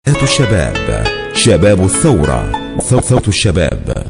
الشباب شباب الثورة صوت صوت الشباب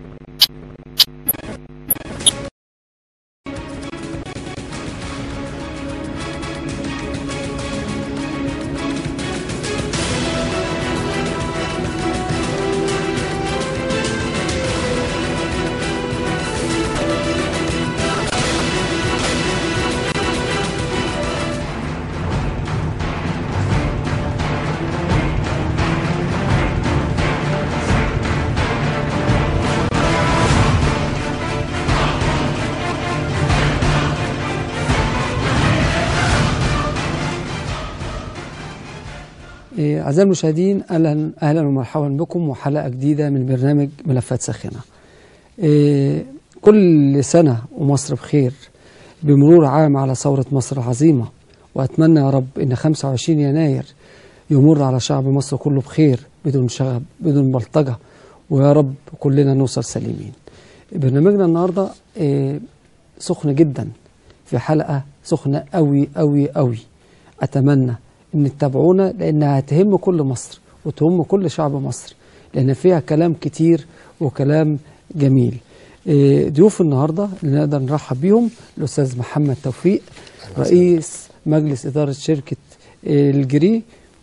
إيه، أعزائي المشاهدين أهلا أهلا ومرحبا بكم وحلقة جديدة من برنامج ملفات ساخنة. إيه، كل سنة ومصر بخير بمرور عام على ثورة مصر العظيمة وأتمنى يا رب إن 25 يناير يمر على شعب مصر كله بخير بدون شغب بدون بلطجة ويا رب كلنا نوصل سليمين. برنامجنا النهاردة إيه، سخن جدا في حلقة سخنة قوي قوي قوي أتمنى ان تتابعونا لانها هتهم كل مصر وتهم كل شعب مصر لان فيها كلام كتير وكلام جميل إيه، ضيوف النهارده اللي نقدر نرحب بيهم الاستاذ محمد توفيق رئيس مجلس اداره شركه إيه، الجري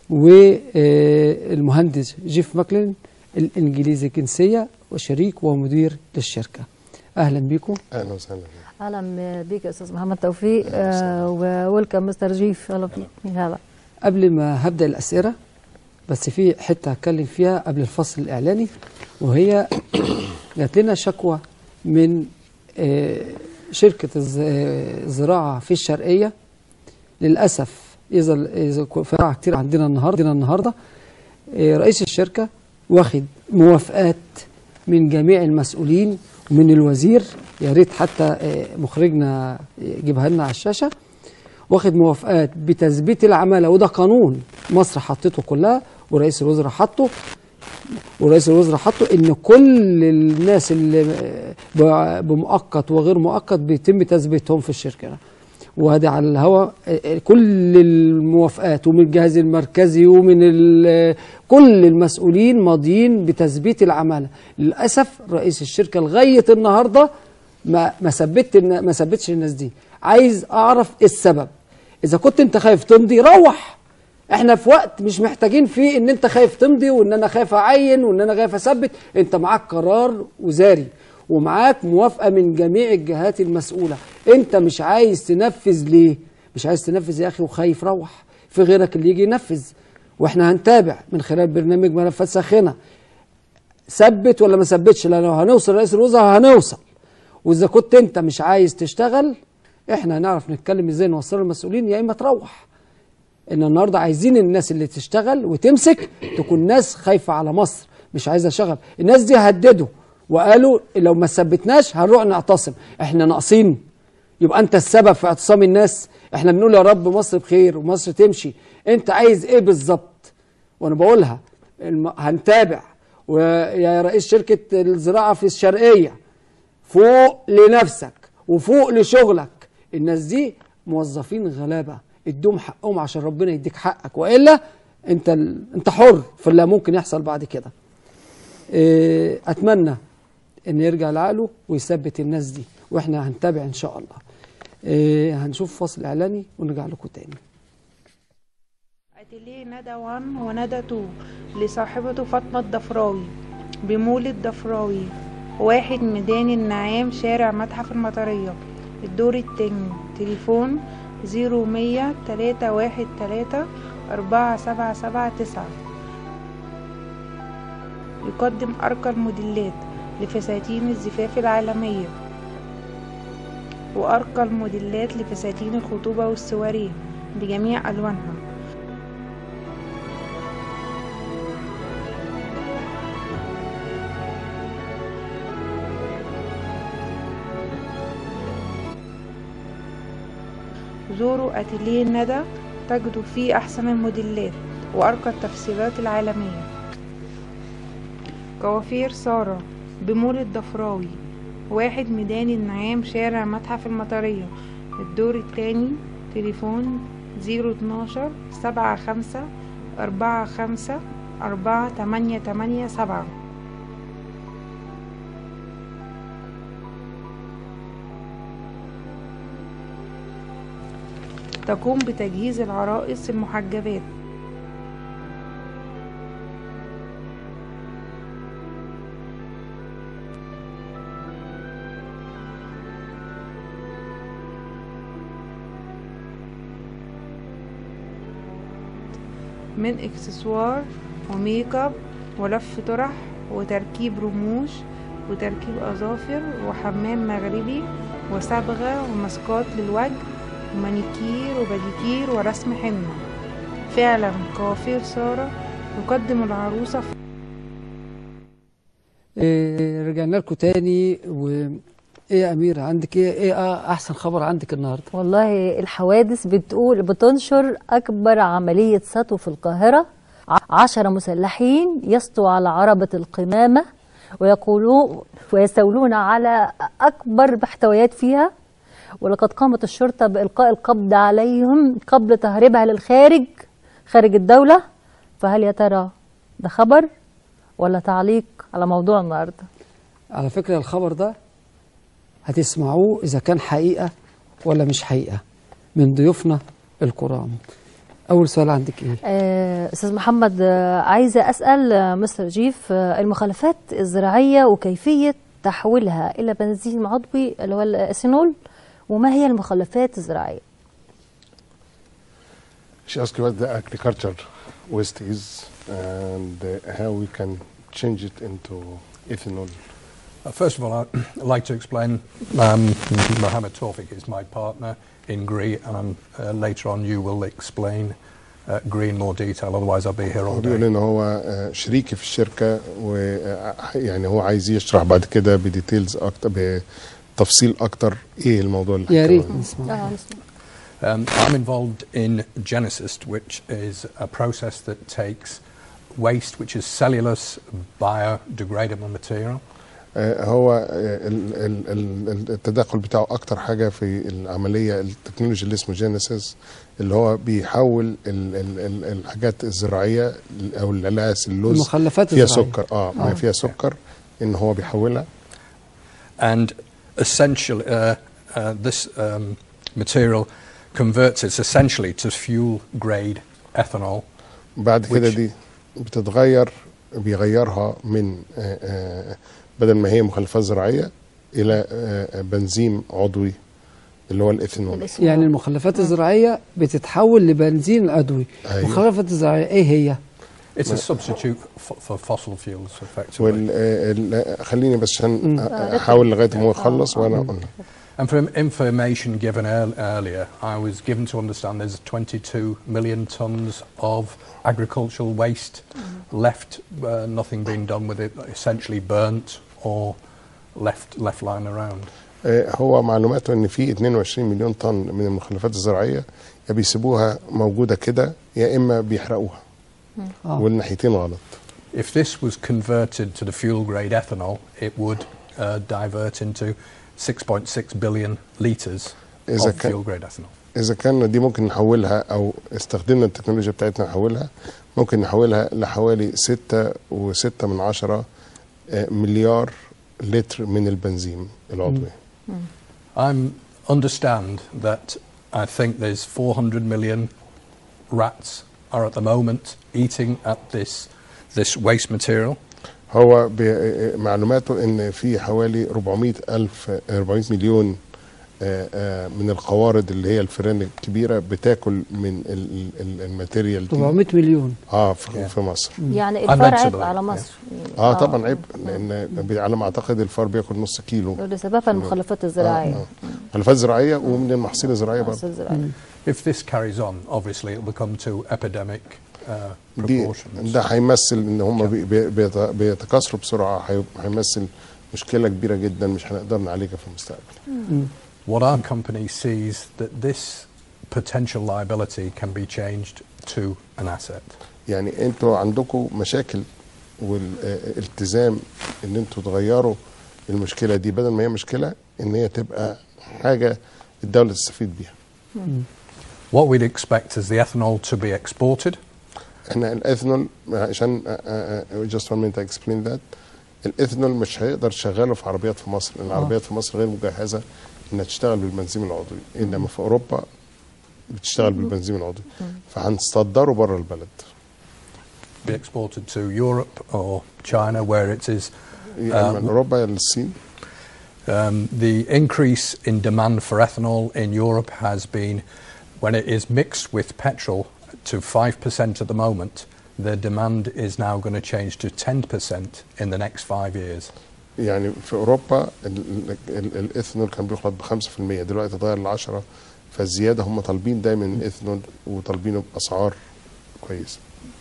والمهندس جيف ماكلين الانجليزي الجنسيه وشريك ومدير للشركه اهلا بيكم اهلا وسهلا اهلا بيك يا استاذ محمد توفيق وويلكم مستر جيف اهلا بيك هلا قبل ما هبدا الاسئله بس في حته هتكلم فيها قبل الفصل الاعلاني وهي جات لنا شكوى من آه، شركه الز- آه، الزراعه في الشرقيه للاسف اذا اذا كو- زراعه كتير عندنا النهارده عندنا النهارده آه، رئيس الشركه واخد موافقات من جميع المسؤولين ومن الوزير يا ريت حتى آه، مخرجنا يجيبها لنا على الشاشه واخد موافقات بتثبيت العماله وده قانون مصر حطته كلها ورئيس الوزراء حطه ورئيس الوزراء حطه ان كل الناس اللي ب- بمؤقت وغير مؤقت بيتم تثبيتهم في الشركه وهذا على الهواء كل الموافقات ومن الجهاز المركزي ومن ال- كل المسؤولين ماضيين بتثبيت العماله للاسف رئيس الشركه لغايه النهارده ما ما ثبت ما ثبتش الناس دي عايز اعرف إيه السبب اذا كنت انت خايف تمضي روح احنا في وقت مش محتاجين فيه ان انت خايف تمضي وان انا خايف اعين وان انا خايف اثبت انت معاك قرار وزاري ومعاك موافقه من جميع الجهات المسؤوله انت مش عايز تنفذ ليه مش عايز تنفذ يا اخي وخايف روح في غيرك اللي يجي ينفذ واحنا هنتابع من خلال برنامج ملفات ساخنه ثبت ولا ما ثبتش لان لو هنوصل رئيس الوزراء هنوصل واذا كنت انت مش عايز تشتغل احنا هنعرف نتكلم ازاي نوصل المسؤولين يا اما تروح ان النهارده عايزين الناس اللي تشتغل وتمسك تكون ناس خايفه على مصر مش عايزه شغل الناس دي هددوا وقالوا لو ما ثبتناش هنروح نعتصم احنا ناقصين يبقى انت السبب في اعتصام الناس احنا بنقول يا رب مصر بخير ومصر تمشي انت عايز ايه بالظبط وانا بقولها الم... هنتابع ويا رئيس شركه الزراعه في الشرقيه فوق لنفسك وفوق لشغلك الناس دي موظفين غلابه ادوهم حقهم عشان ربنا يديك حقك والا انت ال... انت حر في اللي ممكن يحصل بعد كده إيه، اتمنى ان يرجع لعقله ويثبت الناس دي واحنا هنتابع ان شاء الله إيه، هنشوف فاصل اعلاني ونرجع لكم تاني اتيليه ندى 1 وندى 2 لصاحبته فاطمة الضفراوي بمول الضفراوي واحد ميدان النعام شارع متحف المطرية الدور التاني تليفون زيرو مية تلاتة واحد تلاتة أربعة سبعة سبعة تسعة يقدم أرقى الموديلات لفساتين الزفاف العالمية وأرقى الموديلات لفساتين الخطوبة والسواريه بجميع ألوانها زوروا أتيليه ندى تجدوا فيه أحسن الموديلات وأرقى التفسيرات العالمية كوافير سارة بمول الضفراوي واحد ميدان النعام شارع متحف المطرية الدور التاني تليفون زيرو اتناشر سبعة خمسة أربعة خمسة أربعة تمانية تمانية سبعة تقوم بتجهيز العرائس المحجبات من اكسسوار وميك اب ولف طرح وتركيب رموش وتركيب اظافر وحمام مغربي وصبغة وماسكات للوجه ومانيكير وباديكير ورسم حنة فعلا كوافير سارة يقدم العروسة في إيه رجعنا لكم تاني وايه يا امير عندك ايه ايه آه احسن خبر عندك النهارده والله الحوادث بتقول بتنشر أكبر عملية سطو في القاهرة ع- عشرة مسلحين يسطوا على عربة القمامة ويقولون ويستولون على أكبر محتويات فيها ولقد قامت الشرطة بإلقاء القبض عليهم قبل تهريبها للخارج خارج الدولة فهل يا ترى ده خبر ولا تعليق على موضوع النهارده على فكره الخبر ده هتسمعوه اذا كان حقيقه ولا مش حقيقه من ضيوفنا الكرام اول سؤال عندك ايه آه، استاذ محمد آه، عايزه اسال آه، مستر جيف آه، المخلفات الزراعيه وكيفيه تحويلها الى بنزين عضوي اللي هو الايثانول وما هي المخلفات الزراعيه She asked what the agriculture waste is and uh, how we can change it into ethanol. Uh, First of all, I'd like to explain um, Mohammed Tawfiq is my partner in GRE, and I'm, uh, later on you will explain uh, GRE in more detail, otherwise I'll be here هو all بيقول day. ان هو آه، شريكي في الشركه ويعني هو عايز يشرح بعد كده بديتيلز اكتر بتفصيل اكتر ايه الموضوع اللي يا هنتكلم ريت عنه. نسمع اه نسمع. Um, I'm involved in Genesis, which is a process that takes waste, which is cellulose biodegradable material, آه، هو آه، ال- ال- ال- التدخل بتاعه اكتر حاجه في العمليه التكنولوجي اللي اسمه جينيسيس اللي هو بيحول ال- ال- ال- الحاجات الزراعيه او اللي اللوز المخلفات فيها الزراعية. سكر اه ما فيها سكر ان هو بيحولها and essentially uh, uh, this um, material converts it essentially to fuel grade ethanol بعد كده Which- دي بتتغير بيغيرها من آه، آه، بدل ما هي مخلفات زراعيه الى آه، آه، بنزين عضوي اللي هو الايثانول الإيثانول. يعني المخلفات الزراعيه بتتحول لبنزين عضوي أيوة. المخلفات الزراعيه ايه هي it's a substitute f- for fossil fuels effectively وال آه، ال- خليني بس عشان آه، آه، احاول لغايه ما هو يخلص وانا اقول and from information given earl- earlier I was given to understand there's 22 million tons of agricultural waste left uh, nothing being done with it essentially burnt or left left lying around آه، هو معلوماته ان في 22 مليون طن من المخلفات الزراعيه يا بيسيبوها موجوده كده يا اما بيحرقوها اه والناحيتين غلط If this was converted to the fuel grade ethanol, it would uh, divert into 6.6 billion litres إذا of كان- fuel grade ethanol. اذا كان دي ممكن نحولها او استخدمنا التكنولوجيا بتاعتنا نحولها ممكن نحولها لحوالي ستة وستة من عشرة آه، مليار لتر من البنزين العضوي I understand that I think there's 400 million rats are at the moment eating at this this waste material. هو ب- آه، معلوماته ان في حوالي 400 الف آه، 400 مليون آه، آه، من القوارض اللي هي الفئران الكبيره بتاكل من ال- ال- الماتيريال دي 400 مليون اه في, Yeah. في مصر يعني Unmentionable. الفرع عبء على مصر اه طبعا عيب لان بي- على ما اعتقد الفار بياكل نص كيلو لسببها المخلفات الزراعيه مخلفات زراعيه ومن المحاصيل الزراعيه برضه المحاصيل الزراعيه If this carries on, obviously it will come to epidemic uh, دي proportions. ده هيمثل ان هم بي- بي- بيت- بيتكاثروا بسرعه هي- هيمثل مشكله كبيره جدا مش هنقدر نعالجها في المستقبل What our company sees that this potential liability can be changed to an asset. يعني انتوا عندكم مشاكل والالتزام ان انتوا تغيروا المشكله دي بدل ما هي مشكله ان هي تبقى حاجه الدوله تستفيد بيها What we'd expect is the ethanol to be exported احنا الاثنول عشان just one minute I explain that الاثنول مش هيقدر تشغله في عربيات في مصر لان العربيات في مصر غير مجهزه انها تشتغل بالبنزين العضوي انما في اوروبا بتشتغل بالبنزين العضوي فهنصدره بره البلد Be exported to Europe or China, where it is. يعني من Uh, اوروبا للصين Um, the increase in demand for ethanol in Europe has been, when it is mixed with petrol, to 5% at the moment. The demand is now going to change to 10% in the next five years. يعني في اوروبا ال- ال- الاثنول كان بيخلط ب 5% دلوقتي اتغير ل 10 فالزياده هم طالبين دايما الاثنول وطالبينه باسعار كويسه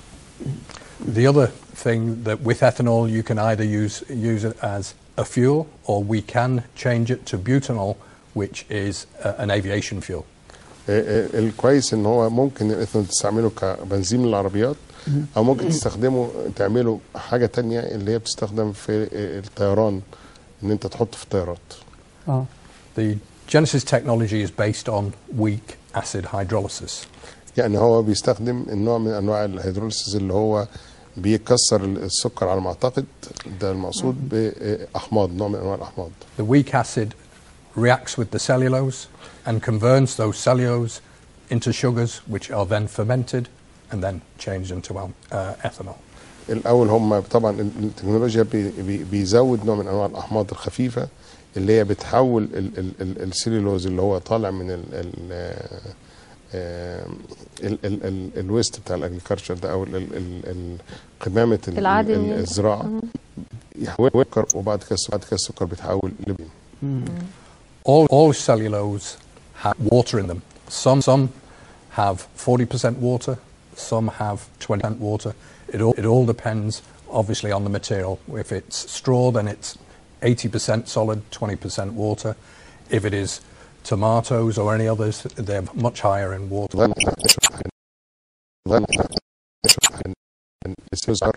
The other thing that with ethanol you can either use use it as a fuel or we can change it to butanol, which is uh, an aviation fuel. آه، آه، الكويس ان هو ممكن الاثنول تستعمله كبنزين للعربيات او ممكن تستخدمه تعمله حاجه تانية اللي هي بتستخدم في آه، الطيران ان انت تحطه في الطيارات اه The Genesis technology is based on weak acid hydrolysis. يعني هو بيستخدم النوع من انواع الهيدروليسيس اللي هو بيكسر السكر على ما اعتقد ده المقصود باحماض نوع من انواع الاحماض The weak acid reacts with the cellulose and converts those cellulose into sugars, which are then fermented and then changed into uh, ethanol. الاول هم طبعا التكنولوجيا بي بي بيزود نوع من انواع الاحماض الخفيفه اللي هي بتحول ال- ال- ال- السيلولوز اللي هو طالع من ال ال آه، ال- ال- ال- الويست بتاع الاجريكلتشر ده او ال- ال- ال- ال- قمامه ال- العادي ال- من- الزراعه يحول سكر وبعد كده السكر- بعد كده السكر بيتحول لبن All, all cellulose have water in them. Some, some have 40% water, some have 20% water. It all, it all depends, obviously, on the material. If it's straw, then it's 80% solid, 20% water. If it is tomatoes or any others, they're much higher in water. الاستثمار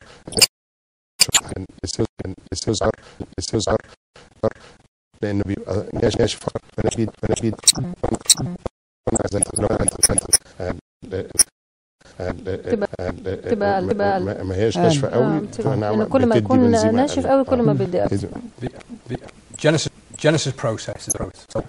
الاستثمار الاستثمار لانه بيبقى ناشف ناشف فنفيد فنفيد تبقى- تبقى- ما ما هياش ناشفه قوي آه، بتبقى- فنعمل- لأن كل ما بتدي يكون بنزيمة ناشف أقل. قوي كل ما آه. بدي أكتر. بتدي- The, the Genesis, Genesis process is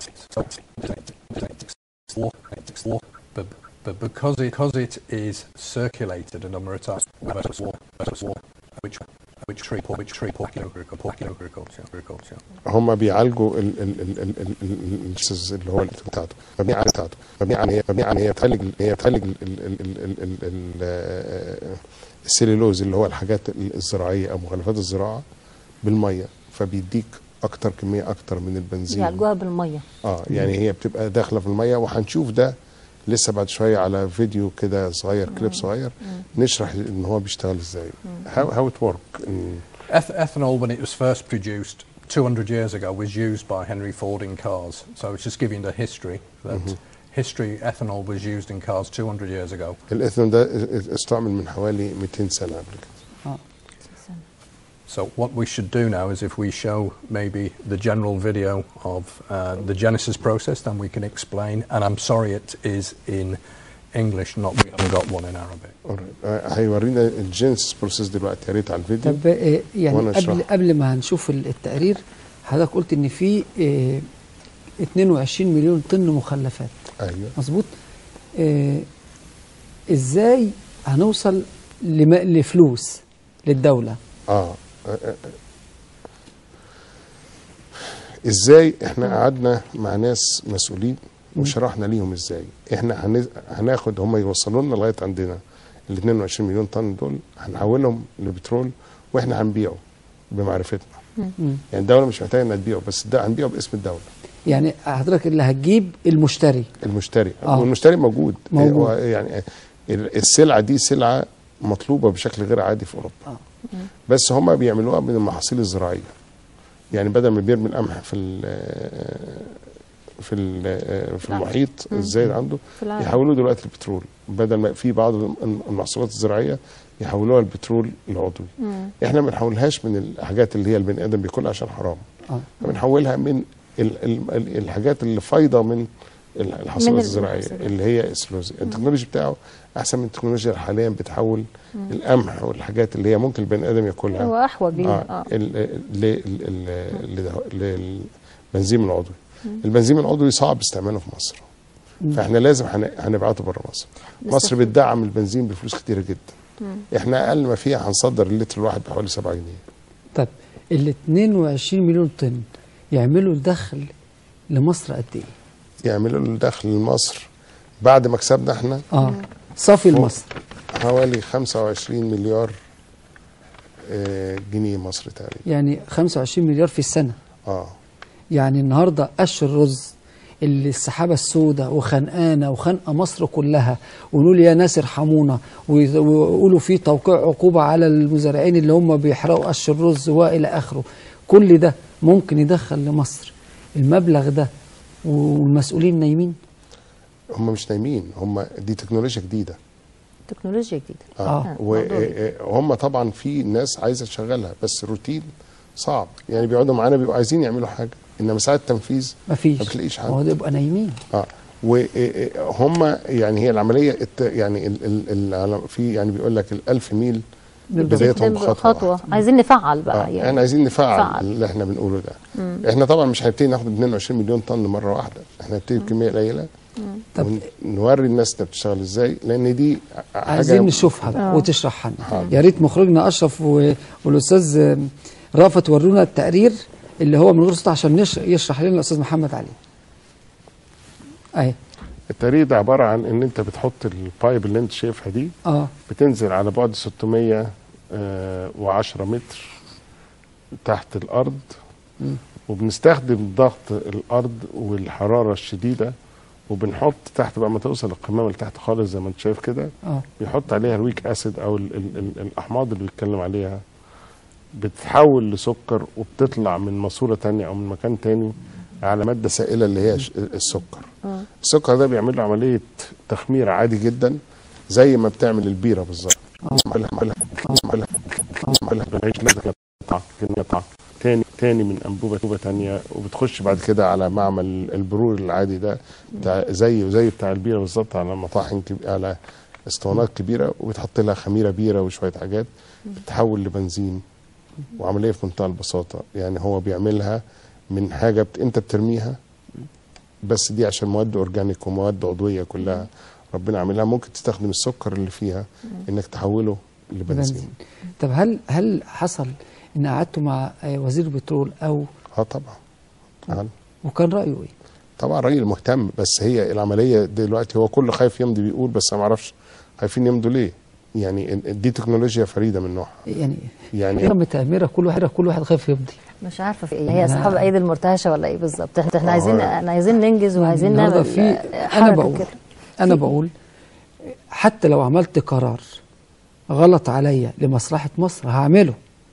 but, but because it, because it is circulated a number of times, which which tree which tree agriculture agriculture هم بيعالجوا ال ال ال ال ال ال السز اللي هو بتاعته مبني على بتاعته مبني على هي مبني على هي بتعالج هي بتعالج ال ال ال ال ال ال ال آه، السليلوز اللي هو الحاجات الزراعيه او مخلفات الزراعه بالميه فبيديك اكتر كميه اكتر من البنزين يعالجوها بالميه اه يعني هي بتبقى داخله في الميه وهنشوف ده لسه بعد شويه على فيديو كده صغير كليب صغير نشرح ان هو بيشتغل ازاي how how it work in- Eth- ethanol, when it was first produced 200 years ago, was used by Henry Ford in cars. So it's just giving the history that history ethanol was used in cars 200 years ago. الاثنول ده استعمل من حوالي 200 سنه قبل كده So what we should do now is if we show maybe the general video of uh, the Genesis process, then we can explain. And I'm sorry it is in English, not we haven't got one in Arabic. Alright. آه، هيورينا الجينيسيس بروسيس دلوقتي يا ريت على الفيديو طب آه، يعني وأنا قبل أشرح. قبل ما هنشوف ال- التقرير حضرتك قلت ان في آه، 22 مليون طن مخلفات ايوه مظبوط آه، ازاي هنوصل لم- لفلوس للدوله اه آه، آه. ازاي احنا قعدنا مع ناس مسؤولين وشرحنا ليهم ازاي احنا هن- هناخد هم يوصلوا لنا لغايه عندنا ال 22 مليون طن دول هنحولهم لبترول واحنا هنبيعه بمعرفتنا يعني الدوله مش محتاجه انها تبيعه بس ده هنبيعه باسم الدوله يعني حضرتك اللي هتجيب المشتري المشتري آه. والمشتري موجود موجود. هو يعني ال- السلعه دي سلعه مطلوبه بشكل غير عادي في اوروبا آه. بس هم بيعملوها من المحاصيل الزراعيه يعني بدل ما بيرمي القمح في ال في ال في نعم. المحيط الزايد عنده في العالم. يحولوه دلوقتي لبترول بدل ما في بعض الم- المحصولات الزراعيه يحولوها لبترول العضوي احنا ما بنحولهاش من الحاجات اللي هي البني ادم بياكلها عشان حرام اه بنحولها من ال ال ال الحاجات اللي فايضه من ال- الحصائل من الزراعيه الحصائل. اللي هي السلوزي التكنولوجيا بتاعه احسن من التكنولوجيا اللي حاليا بتحول القمح والحاجات اللي هي ممكن البني ادم ياكلها هو احوج ليها اه اه ال- ال- ال- ال- للبنزين العضوي البنزين العضوي صعب استعماله في مصر فاحنا لازم هن- هنبعته بره مصر مصر نستفيد. بتدعم البنزين بفلوس كتيره جدا احنا اقل ما فيها هنصدر اللتر الواحد بحوالي 7 جنيه طب ال 22 مليون طن يعملوا دخل لمصر قد ايه؟ يعملوا له دخل لمصر بعد مكسبنا احنا اه صافي فوق. لمصر حوالي 25 مليار آه، جنيه مصر تقريبا يعني 25 مليار في السنه اه يعني النهارده قش الرز اللي السحابه السوداء وخنقانه وخانقه مصر كلها ونقول يا ناس ارحمونا وي- ويقولوا في توقيع عقوبه على المزارعين اللي هم بيحرقوا قش الرز والى اخره كل ده ممكن يدخل لمصر المبلغ ده والمسؤولين نايمين هم مش نايمين هم دي تكنولوجيا جديده تكنولوجيا جديده آه. موضوع جديد. وهم طبعا في ناس عايزه تشغلها بس روتين صعب يعني بيقعدوا معانا بيبقوا عايزين يعملوا حاجه انما ساعه التنفيذ مفيش ما بتلاقيش حد هو ده يبقى نايمين اه وهم يعني هي العمليه الت- يعني ال ال ال في يعني بيقول لك الألف ميل بدايتهم ده خطوه خطوه واحدة. عايزين نفعل بقى آه يعني احنا عايزين نفعل فعل. اللي احنا بنقوله ده احنا طبعا مش هنبتدي ناخد 22 مليون طن مره واحده احنا هنبتدي بكميه قليله طب ونوري الناس انها بتشتغل ازاي لان دي حاجه عايزين نشوفها بقى آه. وتشرحها لنا حاضر. يا ريت مخرجنا اشرف و- والاستاذ رافت ورونا التقرير اللي هو من غير صوت عشان نش- يشرح لنا الاستاذ محمد علي اهي التقرير ده عباره عن ان انت بتحط البايب اللي انت شايفها دي اه بتنزل على بعد 610 متر تحت الارض وبنستخدم ضغط الارض والحراره الشديده وبنحط تحت بقى ما توصل القمامه اللي تحت خالص زي ما انت شايف كده اه بيحط عليها الويك اسيد او ال ال ال الاحماض اللي بيتكلم عليها بتتحول لسكر وبتطلع من ماسوره تانية او من مكان تاني على ماده سائله اللي هي ش- السكر السكر ده بيعمل له عمليه تخمير عادي جدا زي ما بتعمل البيره بالظبط عملها عملها عملها عملها بنعيش لازم قطعه قطعه تاني تاني من انبوبه انبوبه تانية وبتخش بعد كده على معمل البرور العادي ده بتاع زيه زي بتاع البيره بالظبط على مطاحن كب... على اسطوانات كبيره وبتحط لها خميره بيره وشويه حاجات بتتحول لبنزين وعمليه في منتهى البساطه يعني هو بيعملها من حاجه بت... انت بترميها بس دي عشان مواد اورجانيك ومواد عضويه كلها ربنا عاملها ممكن تستخدم السكر اللي فيها انك تحوله لبنزين بنزين طب هل هل حصل ان قعدتوا مع آه، وزير البترول او اه طبعا آه. وكان رايه ايه؟ طبعا راجل مهتم بس هي العمليه دلوقتي هو كله خايف يمضي بيقول بس انا ما اعرفش خايفين يمضوا ليه يعني ال- دي تكنولوجيا فريده من نوعها يعني يعني رغم تأميرة كل واحد كل واحد خايف يمضي مش عارفه في ايه هي لا. اصحاب ايدي المرتعشه ولا ايه بالظبط احنا احنا آه، عايزين هو- احنا عايزين ننجز وعايزين النهارده نعمل في آه، انا حركة بقول كده. انا بقول حتى لو عملت قرار غلط عليا لمصلحة مصر هعمله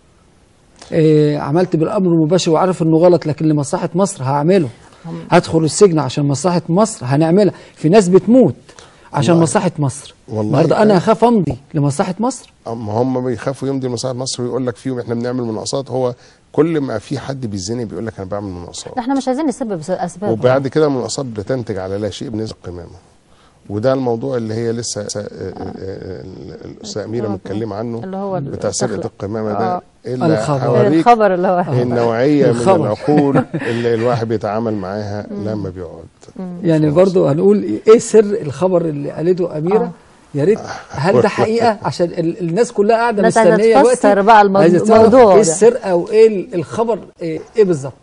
إيه عملت بالامر المباشر وعارف انه غلط لكن لمصلحة مصر هعمله هدخل السجن عشان مصلحة مصر هنعملها في ناس بتموت عشان والله. مصلحة مصر والله النهارده انا أنا- هخاف امضي لمصلحة مصر اما هم بيخافوا يمضي لمصلحه مصر ويقول لك فيهم احنا بنعمل مناقصات هو كل ما في حد بيزني بيقول لك انا بعمل مناقصات احنا مش عايزين نسبب س- اسباب وبعد كده المناقصات بتنتج على لا شيء بالنسبه للقمامه وده الموضوع اللي هي لسه س- آه، آه، آه، الاستاذه اميره متكلمه عنه اللي هو بتاع سرقه التخلق. القمامه ده آه. اللي الخبر. هوريك الخبر اللي هو النوعيه من الخبر. العقول اللي الواحد بيتعامل معاها لما بيقعد يعني برضو هنقول ايه سر الخبر اللي قالته اميره آه. يا ريت هل ده حقيقه عشان ال- الناس كلها قاعده الناس عايزة مستنيه تفسر دلوقتي بقى الموضوع- عايزة تعرف الموضوع ايه ده. السرقه وايه ال- الخبر ايه, إيه بالظبط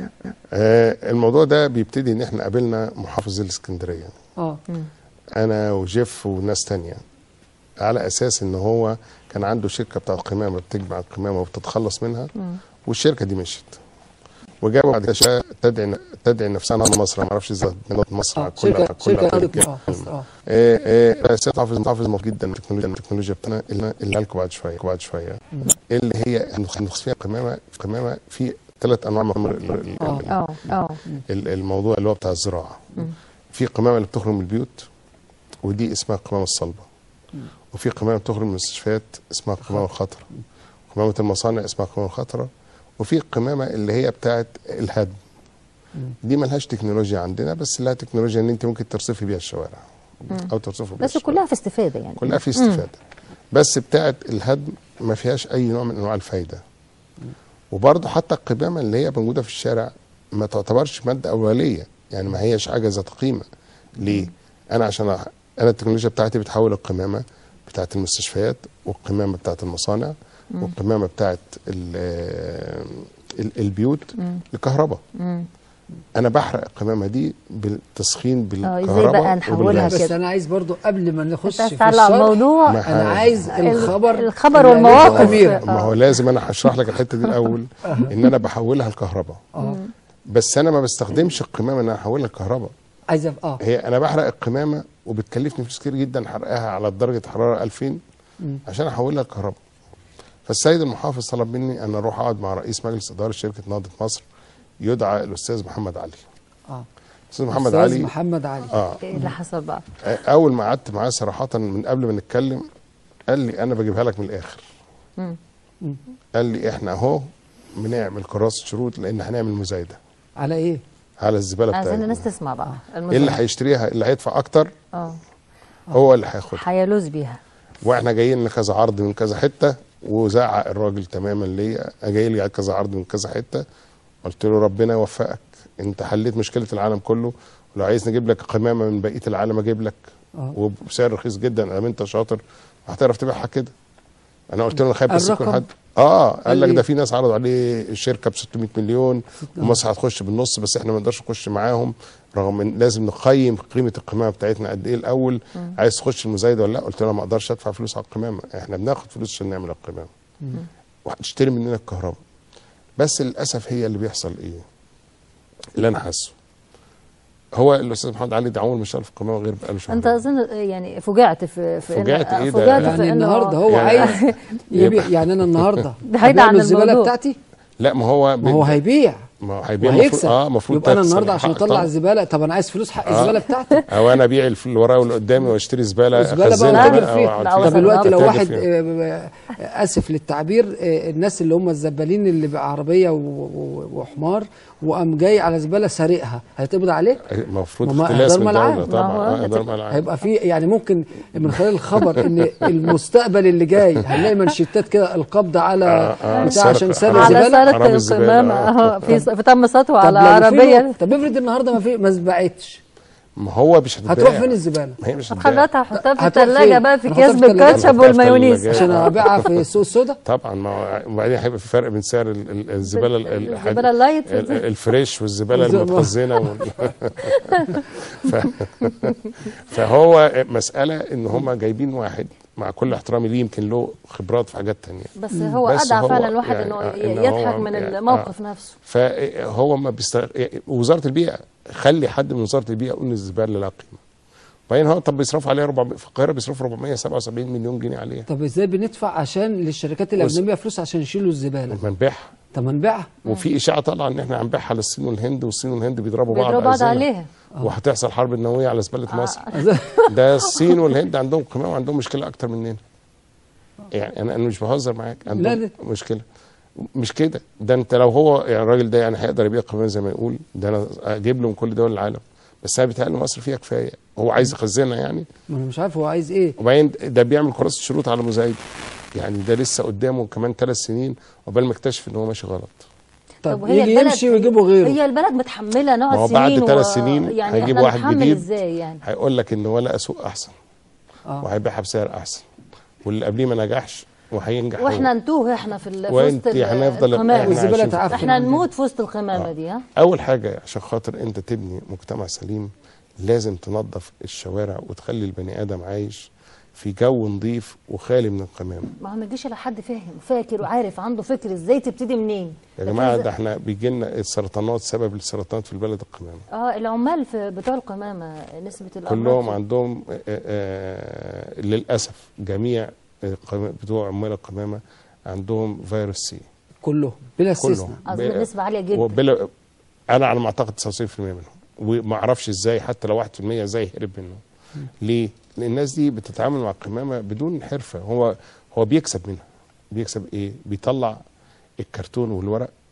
آه الموضوع ده بيبتدي ان احنا قابلنا محافظ الاسكندريه اه انا وجيف وناس تانية على اساس ان هو كان عنده شركه بتاعت قمامه بتجمع القمامه وبتتخلص منها والشركه دي مشت وجابوا بعد كده تدعي تدعي نفسها نهضه مصر ما اعرفش ازاي نهضه مصر اه على كل شركه على كل شركه على نهضة كل مصر. اه آه، آه، بس حافظ حافظ مفيد جدا التكنولوجيا التكنولوجيا بتاعنا اللي اللي لكم بعد شويه بعد شويه اللي هي نخص فيها قمامه قمامه في ثلاث انواع من ال- ال- آه. ال- اه اه ال- الموضوع اللي هو بتاع الزراعه في قمامه اللي بتخرج من البيوت ودي اسمها القمامه الصلبه وفي قمامه بتخرج من المستشفيات اسمها القمامه الخطره قمامه المصانع اسمها القمامه الخطره وفي القمامه اللي هي بتاعت الهدم دي ملهاش تكنولوجيا عندنا بس لها تكنولوجيا ان انت ممكن ترصفي بيها الشوارع او ترصفي بيها بس الشوارع. كلها في استفاده يعني كلها في استفاده بس بتاعه الهدم ما فيهاش اي نوع من انواع الفايده وبرضه حتى القمامه اللي هي موجوده في الشارع ما تعتبرش ماده اوليه يعني ما هيش حاجه ذات قيمه ليه انا عشان أ- انا التكنولوجيا بتاعتي بتحول القمامه بتاعه المستشفيات والقمامه بتاعه المصانع والقمامه بتاعه ال- ال- البيوت لكهرباء انا بحرق القمامه دي بالتسخين آه، إزاي بالكهرباء بقى نحولها وبالغاز. بس كده. انا عايز برضو قبل ما نخش انت في تعلق على الشرح الموضوع ما انا ح- عايز الخبر الخبر اللي والمواقف. عليه الضمير. ما هو لازم انا هشرح لك الحته دي الاول ان انا بحولها لكهرباء بس انا ما بستخدمش القمامه ان انا احولها لكهرباء عايز أف- اه هي انا بحرق القمامه وبتكلفني فلوس كتير جدا حرقها على درجه حراره 2000 عشان احولها لكهرباء فالسيد المحافظ طلب مني ان اروح اقعد مع رئيس مجلس اداره شركه نهضه مصر يدعى الاستاذ محمد علي اه الاستاذ محمد أستاذ علي محمد علي اه ايه اللي حصل بقى اول ما قعدت معاه صراحه من قبل ما نتكلم قال لي انا بجيبها لك من الاخر قال لي احنا اهو بنعمل كراسه شروط لان هنعمل مزايده على ايه على الزباله عايزين بتاعتنا الناس تسمع بقى ايه اللي هيشتريها اللي هيدفع اكتر اه هو اللي هياخدها هيلوز بيها واحنا جايين لكذا عرض من كذا حته وزعق الراجل تماما ليا جاي لي كذا عرض من كذا حته قلت له ربنا يوفقك انت حليت مشكله العالم كله ولو عايز نجيب لك قمامه من بقيه العالم اجيب لك آه. وبسعر رخيص جدا ادام انت شاطر هتعرف تبيعها كده انا قلت له انا خايف بس يكون الرقم؟ حد اه قال قال لك إيه؟ ده في ناس عرضوا عليه الشركه ب 600 مليون ومصر هتخش بالنص بس احنا ما نقدرش نخش معاهم رغم ان لازم نقيم قيمه القمامه بتاعتنا قد ايه الاول عايز تخش المزايده ولا لا قلت له أنا ما اقدرش ادفع فلوس على القمامه احنا بناخد فلوس عشان نعمل القمامه وهتشتري مننا الكهرباء بس للاسف هي اللي بيحصل ايه اللي انا حاسه هو الاستاذ محمد علي ده عمره ما اشتغل في القمامه غير بقاله شهرين انت اظن يعني فوجعت في في إن- فوجعت إيه ده؟ فوجعت في يعني إنه- النهارده هو يعني- عايز يبيع يعني انا النهارده بعيد هبيع عن له الزباله الموضوع. بتاعتي لا ما هو ما هو هيبيع ما هو هيبيع وهيكسب المفروض اه المفروض يبقى انا تاخد النهارده عشان حق اطلع طبعاً. الزباله طب انا عايز فلوس حق الزباله بتاعتي او انا ابيع الف- اللي ورايا واللي قدامي واشتري زباله الزباله بقى أخزنها وتاجر بقى فيها وأقعد لا، طب دلوقتي لو أتاجر واحد فيها. آه، آه، اسف للتعبير آه، الناس اللي هم الزبالين اللي بعربيه و- و- وحمار وقام جاي على زباله سارقها هيتقبض عليه المفروض ما هو اختلاس إهدار من مال الدوله عام. ما طبعا هو آه، اهدار هتبقى- مال عام هيبقى في يعني ممكن من خلال الخبر ان المستقبل اللي جاي هنلاقي منشطات كده القبض على آه، آه، بتاع عشان سرقة. سرق على على زباله سرقة حرام الزبالة. القمامة آه. اه في في تم سطوه طب على لو في عربية له- طب افرض النهارده ما في ما اتباعتش ما هو مش هتتباع هتروح فين الزباله؟ ما هي مش هتتباع هتخلطها حطها في هتروح الثلاجة فين؟ بقى في هنحطها اكياس في التلاجة؟ بالكاتشب هنحطها في والمايونيز التلاجة. عشان ابيعها في السوق السوداء طبعا ما هو وبعدين هيبقى في فرق بين سعر ال- ال- الزباله ال- ال- الزبالة اللايت ال- ال- الفريش والزباله والزبالة- المتخزنه وال- ف... فهو مساله ان هم جايبين واحد مع كل احترامي ليه يمكن له خبرات في حاجات تانية بس هو بس ادعى هو فعلا الواحد يعني- انه آه، ي- إن هو يضحك من يعني- الموقف نفسه فهو ما بيست... وزاره البيئه خلي حد من وزاره البيئه يقول ان الزباله لا قيمه وبعدين هو طب بيصرفوا عليها 400 في القاهره بيصرفوا 477 مليون جنيه عليها طب ازاي بندفع عشان للشركات الاجنبيه فلوس عشان يشيلوا الزباله ما نبيعها طب ما نبيعها وفي اشاعه طالعه ان احنا هنبيعها للصين والهند والصين والهند بيضربوا بعض بيضربوا بعض ألسنة. عليها وهتحصل حرب نوويه على زباله مصر ده الصين والهند عندهم قمامه وعندهم مشكله اكتر مننا يعني انا انا مش بهزر معاك لا، عندهم لا. مشكله مش كده ده انت لو هو يعني الراجل ده يعني هيقدر يبيع قمامه زي ما يقول ده انا اجيب له من كل دول العالم بس انا بيتهيألي مصر فيها كفايه هو عايز يخزنها يعني ما انا مش عارف هو عايز ايه وبعدين ده بيعمل كراسه شروط على مزايد يعني ده لسه قدامه كمان ثلاث سنين عقبال ما اكتشف ان هو ماشي غلط طب يجي يمشي ويجيبوا غيره هي البلد متحمله نقعد ما هو سنين بعد و- ثلاث سنين يعني هيجيب احنا واحد نتحمل جديد ازاي يعني هيقول لك ان هو لقى سوق احسن آه. وهيبيعها بسعر احسن واللي قبليه ما نجحش وهينجح هو. واحنا نتوه احنا في ال- في وانت وسط ال- هنفضل القمامة. احنا والزبالة عايشين في- تعفن احنا عندنا. نموت في وسط القمامه دي ها اول حاجه عشان خاطر انت تبني مجتمع سليم لازم تنظف الشوارع وتخلي البني ادم عايش في جو نظيف وخالي من القمامه ما هو ما يجيش الا حد فاهم فاكر وعارف عنده فكر ازاي تبتدي منين يا لكن جماعه إذا- ده احنا بيجي لنا السرطانات سبب السرطانات في البلد القمامه اه العمال في بتوع القمامه نسبه الامراض كلهم فيه. عندهم آه، آه، للاسف جميع القما- بتوع عمال القمامه عندهم فيروس سي كله بلا استثناء كلهم اظن ب- نسبه عاليه جدا وبلا انا على ما اعتقد 99% منهم وما اعرفش ازاي حتى لو 1% ازاي هرب منهم ليه؟ لان الناس دي بتتعامل مع القمامه بدون حرفه هو هو بيكسب منها بيكسب ايه؟ بيطلع الكرتون والورق